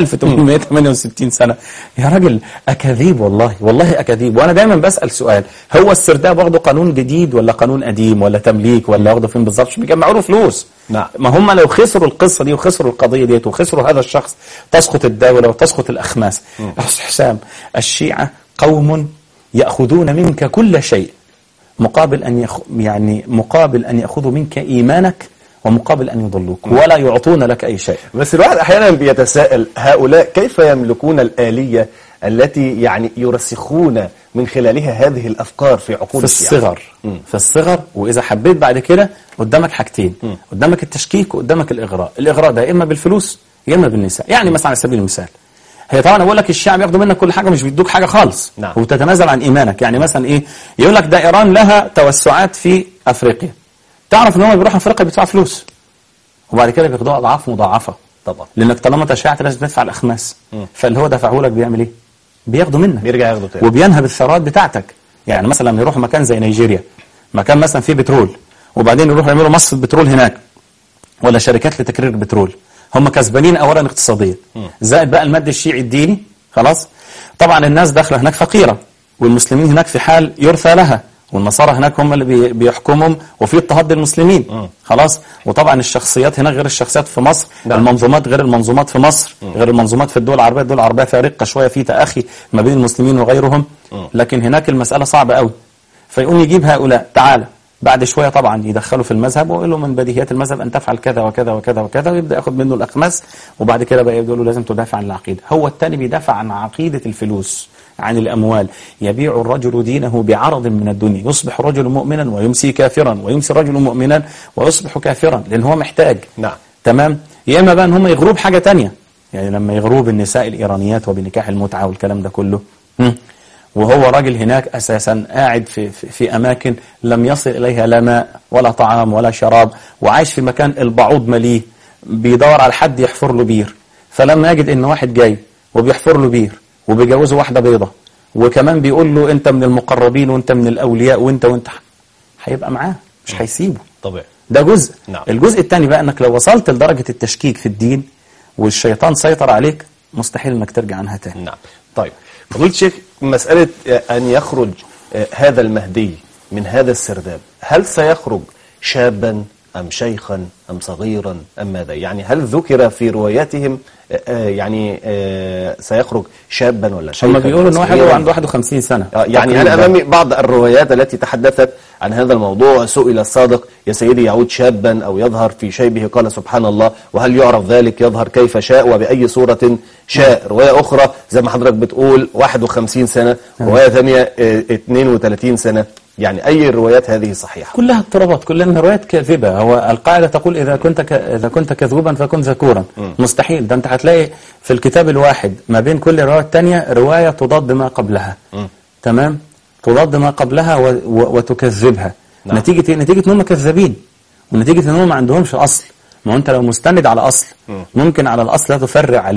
1868 سنه يا راجل اكاذيب والله والله اكاذيب وانا دايما بسال سؤال هو السرداب واخده قانون جديد ولا قانون قديم ولا تمليك ولا واخده فين بالظبط مش بيجمعوا له فلوس نعم. ما هم لو خسروا القصه دي وخسروا القضيه ديت وخسروا هذا الشخص تسقط الدوله وتسقط الاخماس أستاذ حسام الشيعه قوم ياخذون منك كل شيء مقابل أن يخ... يعني مقابل أن يأخذوا منك إيمانك ومقابل أن يضلوك ولا يعطون لك أي شيء بس الواحد احيانا بيتساءل هؤلاء كيف يملكون الآلية التي يعني يرسخون من خلالها هذه الافكار في عقول في الشيعة؟ الصغر في الصغر واذا حبيت بعد كده قدامك حاجتين قدامك التشكيك وقدامك الاغراء الاغراء ده يا اما بالفلوس يا اما بالنساء يعني مثلا على سبيل المثال هي طبعا بقول لك الشعب ياخدوا منك كل حاجه مش بيدوك حاجه خالص نعم. وتتنازل عن ايمانك يعني مثلا ايه يقول لك ده ايران لها توسعات في افريقيا تعرف ان هم بيروحوا افريقيا بيدفعوا فلوس وبعد كده بياخدوها اضعاف مضاعفه طبعا لانك طالما تشيعت لازم تدفع الاخماس فاللي هو دفعه لك بيعمل ايه؟ بياخده منك بيرجع ياخده تاني وبينهب الثروات بتاعتك يعني مثلا لما يروحوا مكان زي نيجيريا مكان مثلا فيه بترول وبعدين يروحوا يعملوا مصفى بترول هناك ولا شركات لتكرير البترول هم كسبانين اولا اقتصاديا زائد بقى المد الشيعي الديني خلاص طبعا الناس داخله هناك فقيره والمسلمين هناك في حال يرثى لها والنصارى هناك هم اللي بي- بيحكمهم وفي اضطهاد للمسلمين خلاص وطبعا الشخصيات هناك غير الشخصيات في مصر نعم. المنظومات غير المنظومات في مصر غير المنظومات في الدول العربيه الدول العربيه فيها رقه شويه في تاخي ما بين المسلمين وغيرهم لكن هناك المساله صعبه قوي فيقوم يجيب هؤلاء تعالى بعد شويه طبعا يدخلوا في المذهب ويقول له من بديهيات المذهب ان تفعل كذا وكذا وكذا وكذا ويبدا ياخد منه الاخماس وبعد كده بقى يقول له لازم تدافع عن العقيده هو الثاني بيدافع عن عقيده الفلوس عن الاموال يبيع الرجل دينه بعرض من الدنيا يصبح رجل مؤمنا ويمسي كافرا ويمسي رجل مؤمنا ويصبح كافرا لان هو محتاج نعم. تمام يا اما بقى ان هم يغروه بحاجه تانية يعني لما يغروه بالنساء الايرانيات وبنكاح المتعه والكلام ده كله هم. وهو راجل هناك اساسا قاعد في, في, في اماكن لم يصل اليها لا ماء ولا طعام ولا شراب وعايش في مكان البعوض مليه بيدور على حد يحفر له بير فلما يجد ان واحد جاي وبيحفر له بير وبيجوزه واحده بيضه وكمان بيقول له انت من المقربين وانت من الاولياء وانت وانت هيبقى معاه مش هيسيبه طبيعي ده جزء نعم. الجزء الثاني بقى انك لو وصلت لدرجه التشكيك في الدين والشيطان سيطر عليك مستحيل انك ترجع عنها تاني نعم طيب فضيلة الشيخ مسألة آه، أن يخرج آه، هذا المهدي من هذا السرداب هل سيخرج شابا أم شيخا أم صغيرا أم ماذا يعني هل ذكر في رواياتهم آه، آه، يعني آه، سيخرج شابا ولا شيخا هم بيقولوا ان ولا واحد هو صغيراً؟ عنده 51 سنه آه، يعني أنا تقريباً. أمامي بعض الروايات التي تحدثت عن هذا الموضوع سئل الصادق يا سيدي يعود شابا أو يظهر في شيبه قال سبحان الله وهل يعرف ذلك يظهر كيف شاء وبأي صورة شاء رواية أخرى زي ما حضرتك بتقول 51 سنة رواية ثانية آه، 32 سنة يعني أي الروايات هذه صحيحة كلها اضطرابات كلها روايات كاذبه هو القاعده تقول اذا كنت ك... اذا كنت كذوبا فكن ذكورا مستحيل ده انت هتلاقي في الكتاب الواحد ما بين كل روايه تانية روايه تضاد ما قبلها تمام تضاد ما قبلها و... و... وتكذبها نعم. نتيجه إيه؟ نتيجه ان هم كذابين ونتيجه ان هم ما عندهمش اصل ما هو انت لو مستند على اصل ممكن على الاصل لا تفرع عليه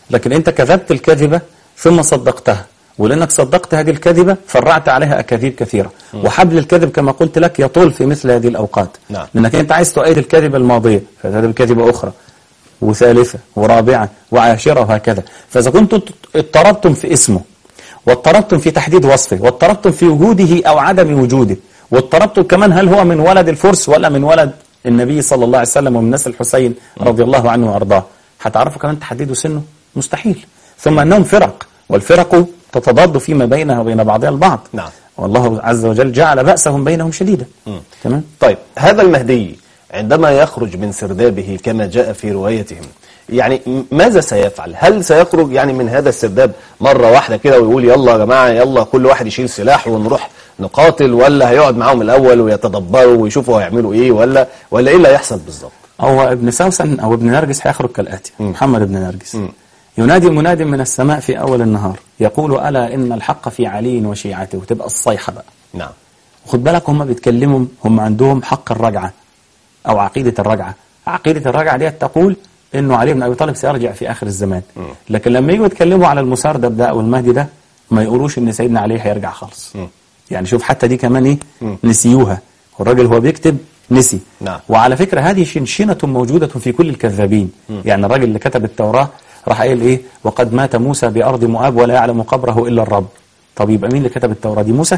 لكن أنت كذبت الكذبة ثم صدقتها ولأنك صدقت هذه الكذبة فرعت عليها أكاذيب كثيرة وحبل الكذب كما قلت لك يطول في مثل هذه الأوقات نعم. لأنك أنت عايز تؤيد الكذبة الماضية فتذهب كذبة أخرى وثالثة ورابعة وعاشرة وهكذا فإذا كنتم اضطربتم في اسمه واضطربتم في تحديد وصفه واضطربتم في وجوده أو عدم وجوده واضطربتم كمان هل هو من ولد الفرس ولا من ولد النبي صلى الله عليه وسلم ومن نسل الحسين رضي الله عنه وأرضاه هتعرفوا كمان تحددوا سنه مستحيل ثم أنهم فرق والفرق تتضاد فيما بينها وبين بعضها البعض نعم. والله عز وجل جعل بأسهم بينهم شديدا تمام طيب هذا المهدي عندما يخرج من سردابه كما جاء في روايتهم يعني م- ماذا سيفعل هل سيخرج يعني من هذا السرداب مرة واحدة كده ويقول يلا يا جماعة يلا كل واحد يشيل سلاح ونروح نقاتل ولا هيقعد معاهم الأول ويتدبروا ويشوفوا هيعملوا إيه ولا ولا إيه اللي هيحصل بالظبط هو ابن سوسن أو ابن نرجس هيخرج كالآتي محمد بن نرجس ينادي مناد من السماء في أول النهار يقول ألا إن الحق في علي وشيعته وتبقى الصيحة بقى نعم خد بالك هم بيتكلموا هم عندهم حق الرجعة أو عقيدة الرجعة عقيدة الرجعة دي تقول إنه علي بن أبي طالب سيرجع في آخر الزمان لكن لما يجوا يتكلموا على المساردب ده أو المهدي ده ما يقولوش إن سيدنا علي هيرجع خالص يعني شوف حتى دي كمان إيه نسيوها والراجل هو بيكتب نسي نعم. وعلى فكرة هذه شنشنة موجودة في كل الكذابين يعني الراجل اللي كتب التوراة راح قايل إيه وقد مات موسى بأرض مؤاب ولا يعلم قبره إلا الرب طب يبقى مين اللي كتب التوراة دي موسى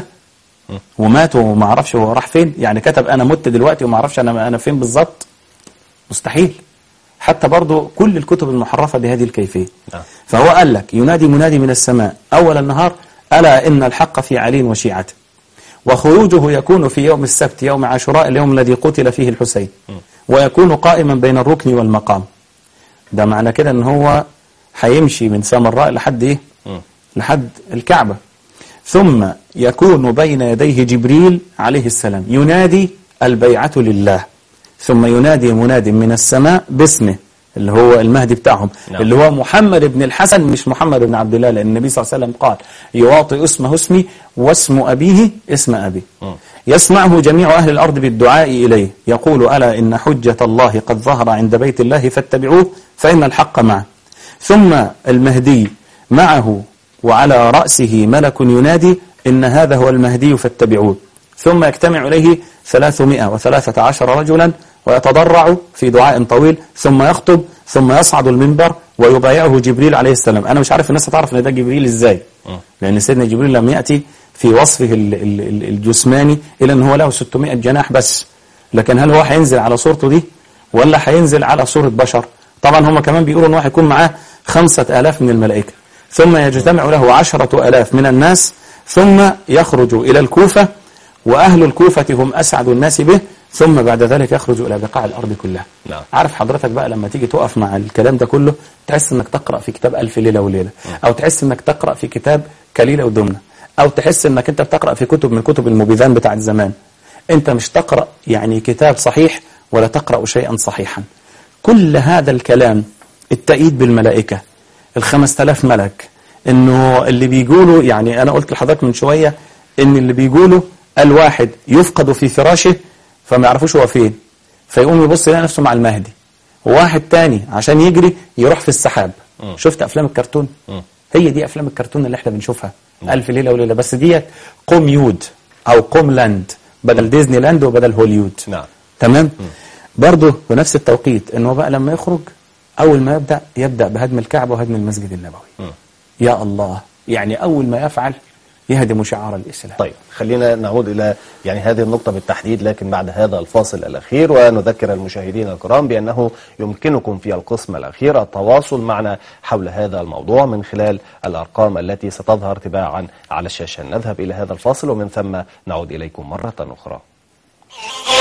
ومات وما اعرفش هو راح فين يعني كتب انا مت دلوقتي وما اعرفش انا انا فين بالظبط مستحيل حتى برضو كل الكتب المحرفة بهذه الكيفية نعم. فهو قال لك ينادي منادي من السماء أول النهار ألا إن الحق في علي وشيعته وخروجه يكون في يوم السبت يوم عاشوراء اليوم الذي قتل فيه الحسين ويكون قائما بين الركن والمقام ده معنى كده ان هو هيمشي من سامراء لحد ايه لحد الكعبة ثم يكون بين يديه جبريل عليه السلام ينادي البيعة لله ثم ينادي مناد من السماء باسمه اللي هو المهدي بتاعهم نعم. اللي هو محمد بن الحسن مش محمد بن عبد الله لأن النبي صلى الله عليه وسلم قال يواطئ اسمه اسمي واسم أبيه اسم أبي يسمعه جميع أهل الأرض بالدعاء إليه يقول ألا إن حجة الله قد ظهر عند بيت الله فاتبعوه فإن الحق معه ثم المهدي معه وعلى رأسه ملك ينادي إن هذا هو المهدي فاتبعوه ثم يجتمع إليه ثلاثمائة وثلاثة عشر رجلا ويتضرع في دعاء طويل ثم يخطب ثم يصعد المنبر ويبايعه جبريل عليه السلام أنا مش عارف الناس هتعرف إن ده جبريل إزاي لأن سيدنا جبريل لم يأتي في وصفه ال- ال- ال- الجسماني إلا أن هو له 600 جناح بس لكن هل هو هينزل على صورته دي ولا هينزل على صورة بشر طبعا هم كمان بيقولوا ان هو هيكون معاه خمسة آلاف من الملائكة ثم يجتمع له عشرة آلاف من الناس ثم يخرج إلى الكوفة وأهل الكوفة هم أسعد الناس به ثم بعد ذلك يخرج إلى بقاع الأرض كلها نعم. عارف حضرتك بقى لما تيجي تقف مع الكلام ده كله تحس انك تقرأ في كتاب ألف ليلة وليلة أو تحس انك تقرأ في كتاب كليلة ودمنة أو تحس انك انت بتقرأ في كتب من كتب المبيذان بتاعت زمان انت مش تقرأ يعني كتاب صحيح ولا تقرأ شيئا صحيحا كل هذا الكلام التأييد بالملائكة الخمس تلاف ملك انه اللي بيقولوا يعني انا قلت لحضرتك من شوية ان اللي بيقولوا الواحد يفقد في فراشه فما يعرفوش هو فين فيقوم يبص يلاقي نفسه مع المهدي وواحد تاني عشان يجري يروح في السحاب شفت افلام الكرتون هي دي افلام الكرتون اللي احنا بنشوفها الف ليله وليله بس ديت قوم يود او قوم لاند بدل ديزني لاند وبدل هوليود نعم. تمام برضه بنفس التوقيت ان هو بقى لما يخرج اول ما يبدا يبدا بهدم الكعبه وهدم المسجد النبوي يا الله يعني اول ما يفعل يهدم شعار الاسلام طيب خلينا نعود إلى يعني هذه النقطة بالتحديد لكن بعد هذا الفاصل الأخير ونذكر المشاهدين الكرام بأنه يمكنكم في القسم الأخير التواصل معنا حول هذا الموضوع من خلال الأرقام التي ستظهر تباعا على الشاشة نذهب إلى هذا الفاصل ومن ثم نعود إليكم مرة أخرى